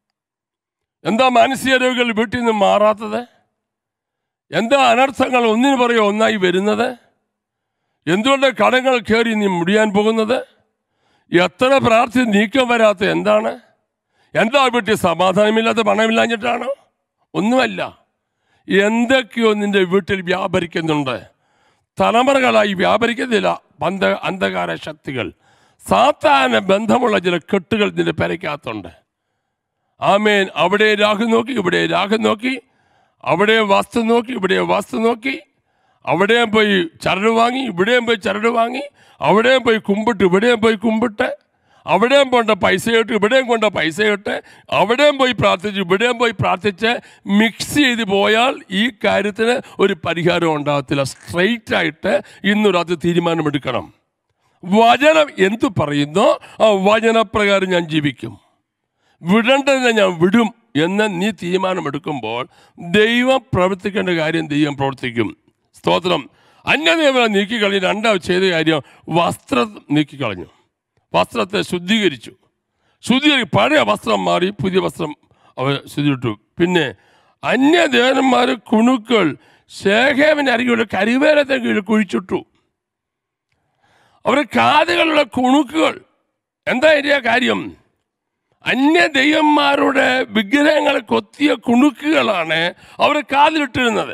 എന്താ മാനസിക രോഗികൾ വീട്ടിൽ നിന്ന് മാറാത്തത് എന്താ അനർത്ഥങ്ങൾ ഒന്നിനു പറയോ ഒന്നായി വരുന്നത് എന്തുകൊണ്ട് കടങ്ങൾ കയറി നീ മുടിയാൻ പോകുന്നത് എത്ര പ്രാർത്ഥന നീക്കം വരാത്ത എന്താണ് എന്താ വീട്ടിൽ സമാധാനമില്ലാത്ത പണമില്ലാഞ്ഞിട്ടാണോ ഒന്നുമല്ല എന്തൊക്കെയോ നിന്റെ വീട്ടിൽ വ്യാപരിക്കുന്നുണ്ട് തലമുറകളായി വ്യാപരിക്കുന്നില്ല പന്ത അന്ധകാര ശക്തികൾ സാത്താന ബന്ധമുള്ള ചില കെട്ടുകൾ നിന്റെ പെരയ്ക്കകത്തുണ്ട് ആമേൻ അവിടെ രാഹു നോക്കി ഇവിടെ രാഹു നോക്കി അവിടെ വാസ്തു നോക്കി ഇവിടെ വാസ്തു നോക്കി അവിടെയും പോയി ചരട് വാങ്ങി ഇവിടെയും പോയി ചരട് വാങ്ങി അവിടെയും പോയി കുമ്പിട്ട് ഇവിടെയും പോയി കുമ്പിട്ട് അവിടെയും കൊണ്ട് പൈസ ഇട്ട് ഇവിടെയും കൊണ്ട് പൈസ ഇട്ട് അവിടെയും പോയി പ്രാർത്ഥിച്ച് ഇവിടെയും പോയി പ്രാർത്ഥിച്ച് മിക്സ് ചെയ്ത് പോയാൽ ഈ കാര്യത്തിന് ഒരു പരിഹാരം ഉണ്ടാകത്തില്ല സ്ട്രെയിറ്റ് ആയിട്ട് ഇന്നൊരത് തീരുമാനമെടുക്കണം വചനം എന്തു പറയുന്നോ ആ വചനപ്രകാരം ഞാൻ ജീവിക്കും വിടേണ്ടതിനെ ഞാൻ വിടും എന്ന് നീ തീരുമാനമെടുക്കുമ്പോൾ ദൈവം പ്രവർത്തിക്കേണ്ട കാര്യം ദൈവം പ്രവർത്തിക്കും സ്തോത്രം അന്യനിയമനം നീക്കിക്കളഞ്ഞ് രണ്ടാമത് ചെയ്ത കാര്യം വസ്ത്രം നീക്കിക്കളഞ്ഞു വസ്ത്രത്തെ ശുദ്ധീകരിച്ചു ശുദ്ധീകരി പഴയ വസ്ത്രം മാറി പുതിയ വസ്ത്രം അവർ ശുദ്ധിയിട്ടു പിന്നെ അന്യദേവന്മാർ കുണുക്കൾ ശേഖേമിന്റെ അരികിലുള്ള കരിവേലത്തെ കീഴിൽ കുഴിച്ചിട്ടു അവരുടെ കാതുകളുള്ള കുണുക്കുകൾ എന്താ ഇതിന്റെ കാര്യം അന്യ ദൈവന്മാരുടെ വിഗ്രഹങ്ങൾ കൊത്തിയ കുണുക്കുകളാണ് അവർ കാതിലിട്ടിരുന്നത്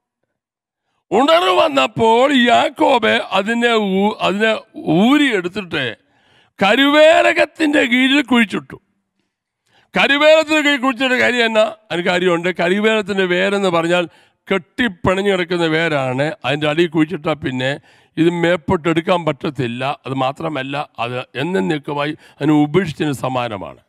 ഉണർവ് വന്നപ്പോൾ യാക്കോബ് അതിനെ ഊ- അതിനെ ഊരി എടുത്തിട്ട് കരുവേലകത്തിന്റെ കീഴിൽ കുഴിച്ചിട്ടു കരിവേലത്തിന് കീഴിൽ കുഴിച്ചിട്ട കാര്യം എന്നാ അതിന് കാര്യമുണ്ട് കരിവേലത്തിന്റെ വേരെന്ന് പറഞ്ഞാൽ കെട്ടിപ്പിണഞ്ഞു കിടക്കുന്ന വേരാണ് അതിൻ്റെ അടിയിൽ കുഴിച്ചിട്ടാൽ പിന്നെ ഇത് മേപ്പൊട്ടെടുക്കാൻ പറ്റത്തില്ല അത് മാത്രമല്ല അത് എന്നേക്കുമായി അതിന് ഉപേക്ഷിച്ചതിന് സമാനമാണ്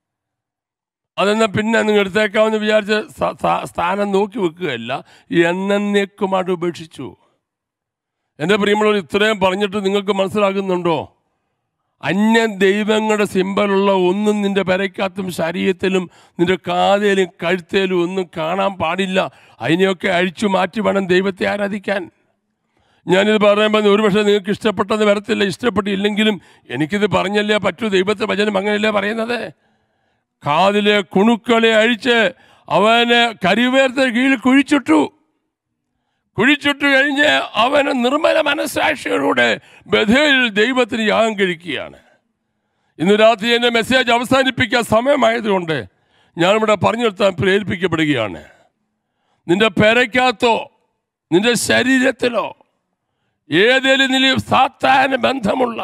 അതെന്നാ പിന്നെ നിങ്ങൾ എടുത്തേക്കാമെന്ന് വിചാരിച്ച് സ- സ- സ്ഥാനം നോക്കി വെക്കുകയല്ല എന്നേക്കുമായിട്ട് ഉപേക്ഷിച്ചു എൻ്റെ പ്രിയമുള്ളവർ ഇത്രയും പറഞ്ഞിട്ട് നിങ്ങൾക്ക് മനസ്സിലാകുന്നുണ്ടോ അന്യ ദൈവങ്ങളുടെ സിമ്പലുള്ള ഒന്നും നിന്റെ പെരയ്ക്കകത്തും ശരീരത്തിലും നിന്റെ കാതയിലും കഴുത്തേലും ഒന്നും കാണാൻ പാടില്ല അതിനെയൊക്കെ അഴിച്ചു മാറ്റി വേണം ദൈവത്തെ ആരാധിക്കാൻ ഞാനിത് പറയുമ്പോൾ ഒരുപക്ഷെ നിങ്ങൾക്ക് ഇഷ്ടപ്പെട്ടെന്ന് വരത്തില്ല ഇഷ്ടപ്പെട്ടില്ലെങ്കിലും എനിക്കിത് പറഞ്ഞല്ലേ പറ്റൂ ദൈവത്തെ വചനം അങ്ങനെയല്ലേ പറയുന്നത് കാതിലെ കുണുക്കളെ അഴിച്ച് അവനെ കരിവേർത്ത കീഴിൽ കുഴിച്ചിട്ടു കുഴിച്ചിട്ട് കഴിഞ്ഞ് അവന് നിർമ്മല മനസ്സാക്ഷിയോടെ ബഥേൽ ദൈവത്തിന് യാഗം കഴിക്കുകയാണ് ഇന്ന് രാത്രി എൻ്റെ മെസ്സേജ് അവസാനിപ്പിക്കാൻ സമയമായതുകൊണ്ട് ഞാനിവിടെ പറഞ്ഞു നിർത്താൻ പ്രേരിപ്പിക്കപ്പെടുകയാണ് നിന്റെ പെരയ്ക്കകത്തോ നിന്റെ ശരീരത്തിലോ ഏതേലും നില സാത്താന ബന്ധമുള്ള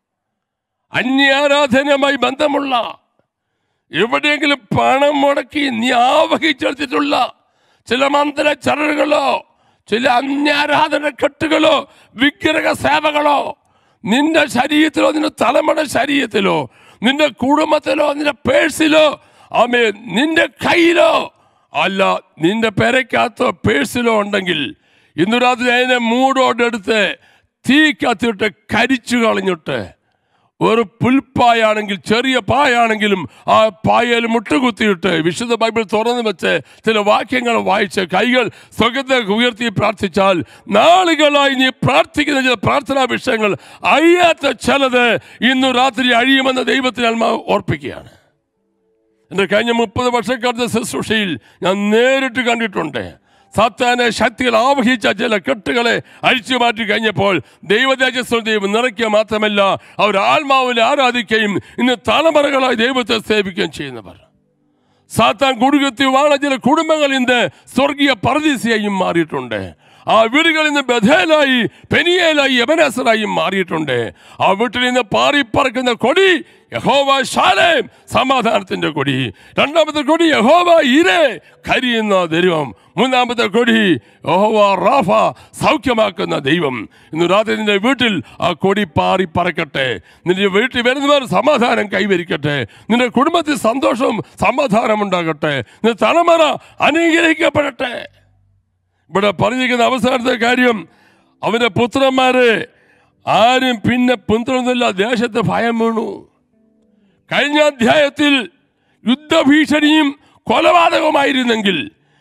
അന്യാരാധനയുമായി ബന്ധമുള്ള എവിടെയെങ്കിലും പണം മുടക്കി നീ ആവഹിച്ചെടുത്തിട്ടുള്ള ചില മന്ത്ര ചരടുകളോ ചില അന്യാരാധന കെട്ടുകളോ വിഗ്രഹ സേവകളോ നിന്റെ ശരീരത്തിലോ നിന്റെ തലമുറ ശരീരത്തിലോ നിന്റെ കുടുംബത്തിലോ നിന്റെ പേഴ്സിലോ ആമേ നിന്റെ കയ്യിലോ അല്ല നിന്റെ പെരയ്ക്കകത്തോ പേഴ്സിലോ ഉണ്ടെങ്കിൽ ഇന്നു രാത്രി അതിനെ മൂടോടെടുത്ത് തീ കത്തിട്ട് കരിച്ചു കളഞ്ഞിട്ട് ഒരു പുൽപ്പായാണെങ്കിൽ ചെറിയ പായാണെങ്കിലും ആ പായയിൽ മുട്ടുകുത്തിയിട്ട് വിശുദ്ധ ബൈബിൾ തുറന്നു വെച്ച് ചില വാക്യങ്ങൾ വായിച്ച് കൈകൾ സ്വഗത ഉയർത്തി പ്രാർത്ഥിച്ചാൽ നാളുകളായി നീ പ്രാർത്ഥിക്കുന്ന ചില പ്രാർത്ഥനാ വിഷയങ്ങൾ അയ്യാത്ത ചിലത് ഇന്നു രാത്രി അഴിയുമെന്ന് ദൈവത്തിന് ആത്മാവ് ഓർപ്പിക്കുകയാണ് എൻ്റെ കഴിഞ്ഞ മുപ്പത് വർഷക്കാലത്തെ ശുശ്രൂഷയിൽ ഞാൻ നേരിട്ട് കണ്ടിട്ടുണ്ട് സാത്താനെ ശക്തികൾ ആവഹിച്ച ചില കെട്ടുകളെ അഴിച്ചു മാറ്റി കഴിഞ്ഞപ്പോൾ ദൈവതേജസ്വ ദൈവം നിറയ്ക്കുക മാത്രമല്ല അവർ ആത്മാവിൽ ആരാധിക്കുകയും ഇന്ന് തലമുറകളായി ദൈവത്തെ സേവിക്കുകയും ചെയ്യുന്നവർ സാത്താൻ കുടുകത്തി വാണ ചില കുടുംബങ്ങൾ ഇന്ന് സ്വർഗീയ പരദീസയായും മാറിയിട്ടുണ്ട് ആ വീടുകളിൽ നിന്ന് ബഥേലായി പെനിയേലായി യവനസറായും മാറിയിട്ടുണ്ട് ആ വീട്ടിൽ നിന്ന് പാറിപ്പറക്കുന്ന കൊടി യഹോവ ശാലേം സമാധാനത്തിന്റെ കൊടി രണ്ടാമത്തെ കൊടി യഹോവ ഇരേ കരിയുന്ന ദൈവം മൂന്നാമത്തെ കൊടി യഹോവ റാഫ സൗഖ്യമാക്കുന്ന ദൈവം ഇന്ന് രാത്രി നിന്റെ വീട്ടിൽ ആ കൊടി പാറി പറക്കട്ടെ നിന്റെ വീട്ടിൽ വരുന്നവർ സമാധാനം കൈവരിക്കട്ടെ നിന്റെ കുടുംബത്തിൽ സന്തോഷവും സമാധാനം ഉണ്ടാകട്ടെ നിന്റെ തലമുറ അനുഗ്രഹിക്കപ്പെടട്ടെ ഇവിടെ പറഞ്ഞിരിക്കുന്ന അവസാനത്തെ കാര്യം അവന്റെ പുത്രന്മാരെ ആരും പിന്നെ പുത്രന്നില്ല ദേശത്ത് ഭയം വീണു കഴിഞ്ഞ അധ്യായത്തിൽ യുദ്ധഭീഷണിയും കൊലപാതകവുമായിരുന്നെങ്കിൽ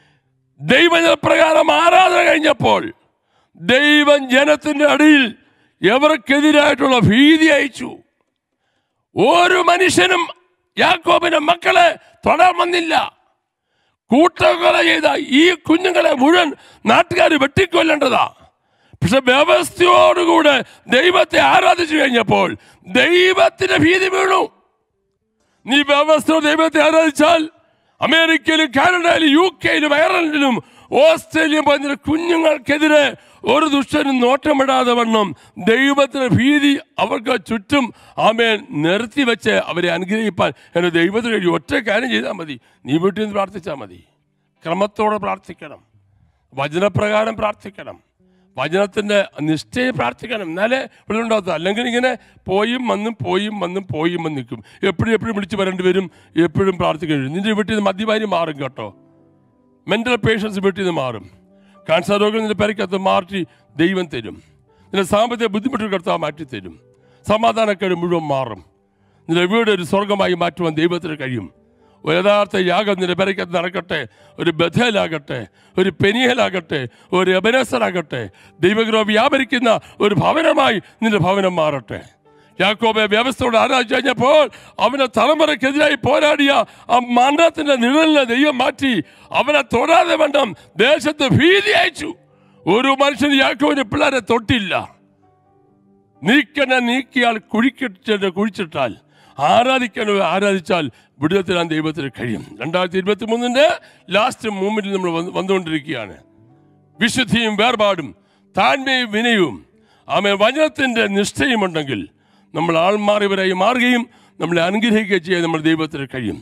ദൈവപ്രകാരം ആരാധന കഴിഞ്ഞപ്പോൾ ദൈവം ജനത്തിന്റെ അടിയിൽ എവർക്കെതിരായിട്ടുള്ള ഭീതി അയച്ചു ഒരു മനുഷ്യനും യാക്കോബിന്റെ മക്കളെ തൊടാൻ വന്നില്ല കൂട്ടക്കൊല ചെയ്ത ഈ കുഞ്ഞുങ്ങളെ മുഴുവൻ നാട്ടുകാർ വെട്ടിക്കൊല്ലേണ്ടതാ പക്ഷെ വ്യവസ്ഥയോടുകൂടെ ദൈവത്തെ ആരാധിച്ചു കഴിഞ്ഞപ്പോൾ ദൈവത്തിന്റെ ഭീതി വീണു നീ വ്യവസ്ഥ ദൈവത്തെ ആരാധിച്ചാൽ അമേരിക്കയിലും കാനഡയിലും യു കെയിലും അയർലൻഡിലും ഓസ്ട്രേലിയയും പറഞ്ഞ കുഞ്ഞുങ്ങൾക്കെതിരെ ഒരു ദുഷ്ടനും നോട്ടമിടാതെ വണ്ണം ദൈവത്തിന്റെ ഭീതി അവർക്ക് ചുറ്റും ആമേൻ നിർത്തി വെച്ച് അവരെ അനുഗ്രഹിപ്പാൻ എൻ്റെ ദൈവത്തിന് വേണ്ടി ഒറ്റ കാര്യം ചെയ്താൽ മതി നീ വീട്ടിൽ നിന്ന് പ്രാർത്ഥിച്ചാൽ മതി ക്രമത്തോടെ പ്രാർത്ഥിക്കണം വചനപ്രകാരം പ്രാർത്ഥിക്കണം വചനത്തിന്റെ നിഷ്ഠയെ പ്രാർത്ഥിക്കണം എന്നാലേ ഉണ്ടാകത്ത അല്ലെങ്കിൽ ഇങ്ങനെ പോയും വന്നും പോയും വന്നും പോയും വന്ന് നിൽക്കും എപ്പോഴും എപ്പോഴും വിളിച്ച് വരേണ്ടി വരും എപ്പോഴും പ്രാർത്ഥിക്കേണ്ടി വരും നിന്റെ വീട്ടിൽ നിന്ന് മദ്യപാനി മാറും കേട്ടോ മെന്റൽ പേഷ്യൻസ് വീട്ടിൽ നിന്ന് മാറും ക്യാൻസർ രോഗം നിന്റെ പെരക്കകത്ത് മാറ്റി ദൈവം തരും നിന്റെ സാമ്പത്തിക ബുദ്ധിമുട്ടുകൾ കർത്താവ് മാറ്റി തരും സമാധാനക്കേട് മുഴുവൻ മാറും നിന്റെ വീട് ഒരു സ്വർഗമായി മാറ്റുവാൻ ദൈവത്തിന് കഴിയും ഒരു യഥാർത്ഥ യാഗം നിന്റെ പെരക്കകത്ത് നടക്കട്ടെ ഒരു ബഥേലാകട്ടെ ഒരു പെനിയലാകട്ടെ ഒരു എബനസറാകട്ടെ ദൈവഗ്രഹം വ്യാപരിക്കുന്ന ഒരു ഭവനമായി നിന്റെ ഭവനം മാറട്ടെ യാക്കോബെ വ്യവസ്ഥയോട് ആരാധിച്ചു കഴിഞ്ഞപ്പോൾ അവനെ തലമുറയ്ക്കെതിരായി പോരാടിയ ആ മരണത്തിന്റെ നിഴലിനെ ദൈവം മാറ്റി അവനെ തൊടാതെ വേണം ദേശത്ത് ഭീതി അയച്ചു ഒരു മനുഷ്യൻ യാക്കോവിന്റെ പിള്ളേരെ തൊട്ടില്ല നീക്കനെ നീക്കിയാൽ കുഴിക്കിട്ട് കുഴിച്ചിട്ടാൽ ആരാധിക്കണോ ആരാധിച്ചാൽ വിടുതത്തിനാൻ ദൈവത്തിന് കഴിയും രണ്ടായിരത്തി ഇരുപത്തി മൂന്നിന്റെ ലാസ്റ്റ് മൂമെന്റിൽ നമ്മൾ വന്ന് വന്നുകൊണ്ടിരിക്കുകയാണ് വിശുദ്ധിയും വേർപാടും താഴ്മയും വിനയവും ആമേ വചനത്തിന്റെ നിഷ്ഠയുമുണ്ടെങ്കിൽ നമ്മൾ ആൾമാറിയവരായി മാറുകയും നമ്മളെ അനുഗ്രഹിക്കുകയും ചെയ്യാൻ നമ്മൾ ദൈവത്തിന് കഴിയും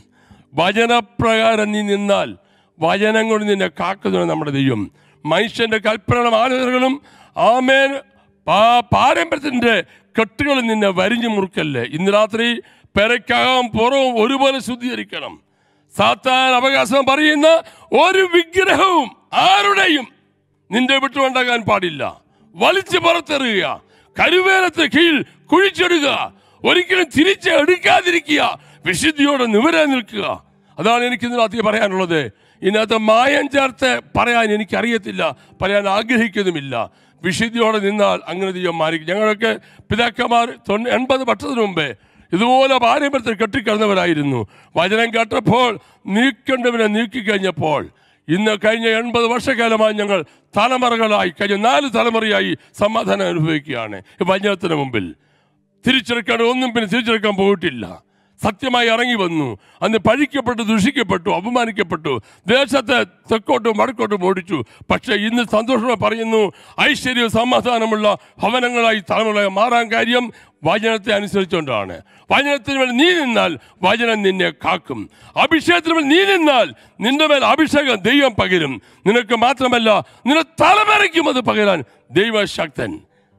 വചനപ്രകാരം നീ നിന്നാൽ വചനം കൊണ്ട് നിന്നെ കാക്കുന്നതാണ് നമ്മുടെ ദൈവം മനുഷ്യന്റെ കൽപ്പനകളും ആലോചനകളും ആമേൻ പാ- പാരമ്പര്യത്തിന്റെ കെട്ടുകൾ നിന്നെ വരിഞ്ഞു മുറുക്കല്ലേ ഇന്ന് രാത്രി പെരക്കകം പുറവും ഒരുപോലെ ശുദ്ധീകരിക്കണം സാത്താൻ അവകാശം പറയുന്ന ഒരു വിഗ്രഹവും ആരുടെയും നിന്റെ വിട്ടുണ്ടാകാൻ പാടില്ല വലിച്ചു പുറത്തെറിയുക കരുവേലത്ത് കീഴിൽ കുഴിച്ചെടുക്കുക ഒരിക്കലും തിരിച്ച് എടുക്കാതിരിക്കുക വിശുദ്ധിയോടെ നിവരെ നിൽക്കുക അതാണ് എനിക്ക് ഇന്ന് രാത്രി പറയാനുള്ളത് ഇതിനകത്ത് മായം ചേർത്ത് പറയാൻ എനിക്കറിയത്തില്ല പറയാൻ ആഗ്രഹിക്കുന്നുമില്ല വിശുദ്ധിയോടെ നിന്നാൽ അങ്ങനെ ദൈവം മാറി ഞങ്ങളൊക്കെ പിതാക്കന്മാർ തൊണ്ണൂ എൺപത് വർഷത്തിന് മുമ്പേ ഇതുപോലെ പാരമ്പര്യത്തിൽ കെട്ടിക്കിടന്നവരായിരുന്നു വചനം കേട്ടപ്പോൾ നീക്കേണ്ടവനെ നീക്കിക്കഴിഞ്ഞപ്പോൾ ഇന്ന് കഴിഞ്ഞ എൺപത് വർഷക്കാലമായി ഞങ്ങൾ തലമുറകളായി കഴിഞ്ഞ നാല് തലമുറയായി സമാധാനം അനുഭവിക്കുകയാണ് ഈ വചനത്തിന് മുമ്പിൽ തിരിച്ചെടുക്കാൻ ഒന്നും പിന്നെ തിരിച്ചെടുക്കാൻ പോയിട്ടില്ല സത്യമായി ഇറങ്ങി വന്നു അന്ന് പഴിക്കപ്പെട്ടു ദുഷിക്കപ്പെട്ടു അപമാനിക്കപ്പെട്ടു ദേശത്തെ തെക്കോട്ടും വടക്കോട്ടും ഓടിച്ചു പക്ഷേ ഇന്ന് സന്തോഷമായി പറയുന്നു ഐശ്വര്യവും സമാധാനമുള്ള ഭവനങ്ങളായി തലമുറയായി മാറാൻ കാര്യം വചനത്തെ അനുസരിച്ചുകൊണ്ടാണ് വചനത്തിന് മേൽ നീ നിന്നാൽ വചനം നിന്നെ കാക്കും അഭിഷേകത്തിന് മേൽ നീ നിന്നാൽ നിന്റെ മേൽ അഭിഷേകം ദൈവം പകരും നിനക്ക് മാത്രമല്ല നിന്റെ തലമുറയ്ക്കും അത് പകരാൻ ദൈവശക്തൻ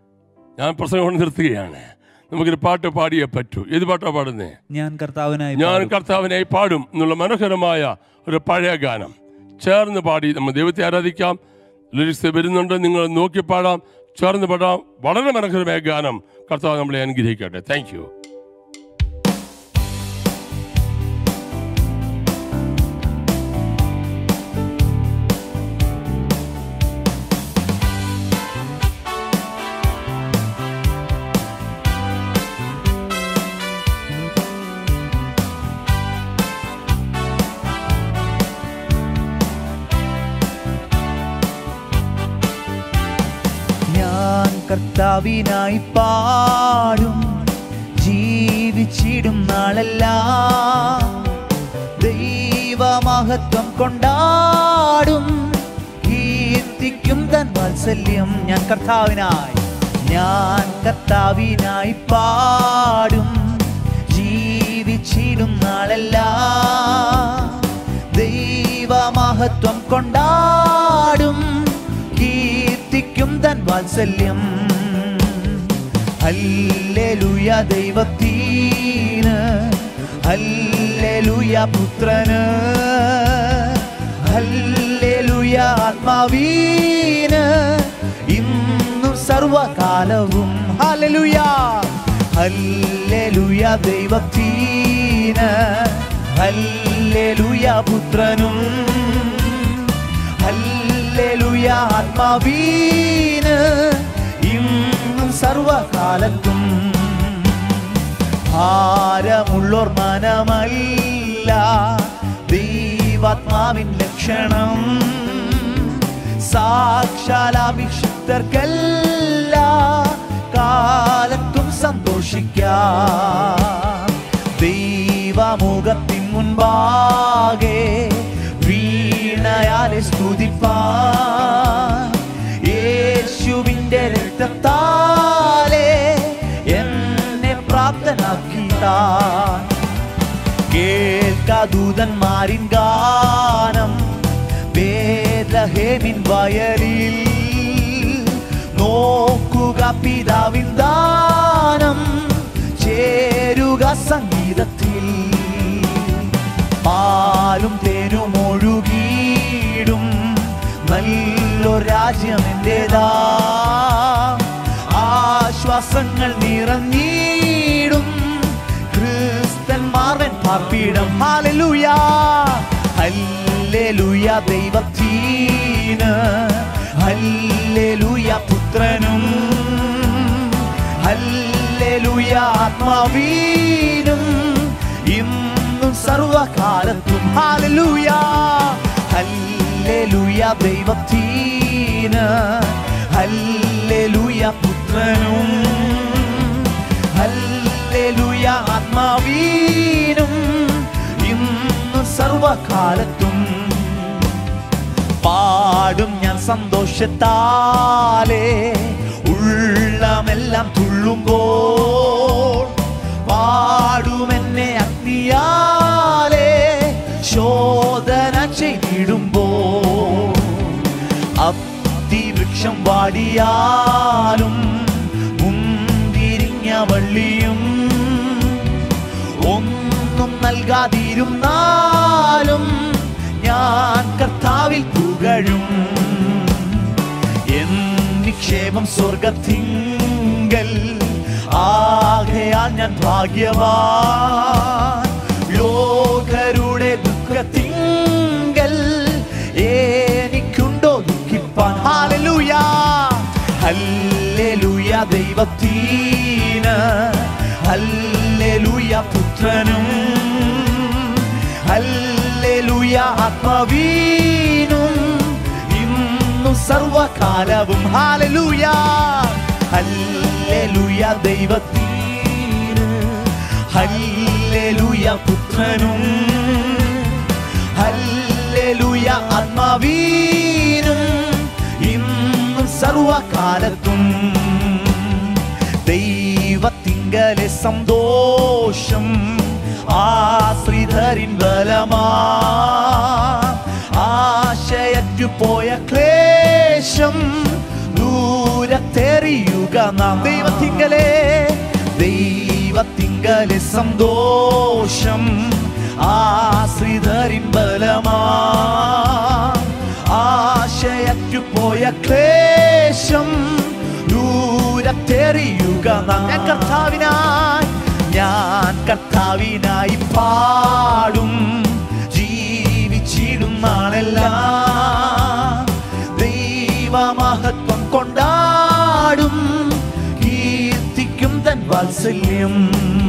ഞാൻ പ്രസംഗം കൊണ്ട് നിർത്തുകയാണ് നമുക്കൊരു പാട്ട് പാടിയേ പറ്റൂ ഏത് പാട്ടാ പാടുന്നേ ഞാൻ കർത്താവിനായി ഞാൻ പാടും. കർത്താവിനായി പാടും എന്നുള്ള മനോഹരമായ ഒരു പഴയ ഗാനം ചേർന്ന് പാടി നമ്മൾ ദൈവത്തെ ആരാധിക്കാം ലിറിക്സ് വരുന്നുണ്ട് നിങ്ങൾ നോക്കി പാടാം ചേർന്ന് പാടാം വളരെ മനോഹരമായ ഗാനം കർത്താവ് നമ്മളെ അനുഗ്രഹിക്കട്ടെ താങ്ക് യു ഞാൻ കർത്താവിനായി പാടും ജീവിച്ചിടും നാളെല്ലാം ദൈവമഹത്വം കൊണ്ടാടും കീർത്തിക്കും തൻ വാത്സല്യം ഞാൻ കർത്താവിനായി ഞാൻ കർത്താവിനായി പാടും ജീവിച്ചിടും നാളെല്ലാം ദൈവമഹത്വം കൊണ്ടാടും കീർത്തിക്കും തൻ വാത്സല്യം ഹല്ലേലൂയ ദൈവത്തിന് ഹല്ലേലൂയ പുത്രന് ഹല്ലേലൂയ ആത്മാവീന് ഇന്നും സർവകാലവും ഹല്ലേലൂയ ഹല്ലേലൂയ ദൈവത്തിന് ഹല്ലേലൂയ പുത്രനും ഹല്ലേലൂയ ആത്മാവീന് ഇന്നും സർവകാലത്തും ഭാരമുള്ളോർ മനമല്ല ദൈവാത്മാവിൻ ലക്ഷണം സാക്ഷാലാഭിഷിക്തർക്കല്ല കാലത്തും സന്തോഷിക്കാം ദൈവമുഖത്തിൻ മുൻപാകെ വീണയാലെ സ്തുതിപ്പാൻ യേശുവിൻ്റെ രക്തത്താലെ എന്നെ പ്രാപ്തനാക്കിത്താൻ കേൾക്കാദൂതന്മാരിൻ ഗാനം വേദഹേമിൻ വയലിൽ നോക്കുക പിതാവിൻ ദാനം ചേരുക സംഗീതത്തിൽ പാലും തേനും ഒഴുകിയിടും നല്ലൊരു രാജ്യം എന്റേതാ ആശ്വാസങ്ങൾ നിറഞ്ഞിടും ക്രിസ്തന്മാരൻ പാർപ്പിടം ഹാലലൂയ ഹല്ലേലൂയ ദൈവത്തിന് ഹല്ലേലൂയ പുത്രനും ഹല്ലേലൂയ ആത്മാവീനും ഇന്നും സർവകാലത്തും ഹാലലൂയ ഹല്ലേലൂയ ദൈവത്തിന് ഹല്ലേലൂയ പുത്രനും ഹല്ലേലൂയ ആത്മാവീനും ഇന്ന് സർവകാലത്തും പാടും ഞാൻ സന്തോഷത്താലേ ഉള്ളമെല്ലാം തുള്ളുമ്പോൾ പാടുമെന്നെ അഗ്നിയാലേ ശോധന ചെയ്തിടുമ്പോൾ അത്തിവൃക്ഷം വാടിയാലും മുന്തിരിഞ്ഞ വള്ളിയും ഒന്നും നൽകാതിരുന്നാലും ഞാൻ കർത്താവിൽ പുകഴും എൻ നിക്ഷേപം സ്വർഗത്തിങ്കൽ ആകയാൽ ഞാൻ ഭാഗ്യവാൻ ലോകരുടെ ദുഃഖത്തിങ്കൽ എനിക്കുണ്ടോ ദുഃഖിപ്പാൻ ഹാലലൂയ ഹല്ലേലൂയ ദൈവത്തീന് ഹല്ലേലൂയ പുത്രനും ഹല്ലേലൂയ ആത്മാവീനും ഇന്നും സർവകാലവും ഹാലലൂയ ഹല്ലേലൂയ ദൈവത്തീന് ഹല്ലേലൂയ പുത്രനും ഹല്ലേലൂയ ആത്മാവീനും ഇന്നും സർവകാലത്തും ദൈവത്തിങ്കലെ സന്തോഷം ആശ്രിതരിൻ ബലമാ ആശയറ്റു പോയ ക്ലേശം ദൂരത്തെറിയുക നാം ദൈവത്തിങ്കലെ ദൈവത്തിങ്കലെ സന്തോഷം ആശ്രിതരിൻ ബലമാ ആശയറ്റു പോയ ക്ലേശം ദൂരത്തെറിയുക നാം ഞാൻ കർത്താവിനായി ഞാൻ കർത്താവിനായി പാടും ജീവിച്ചിടും നാളെല്ലാം ദൈവമഹത്വം കൊണ്ടാടും കീർത്തിക്കും തൻ വാത്സല്യം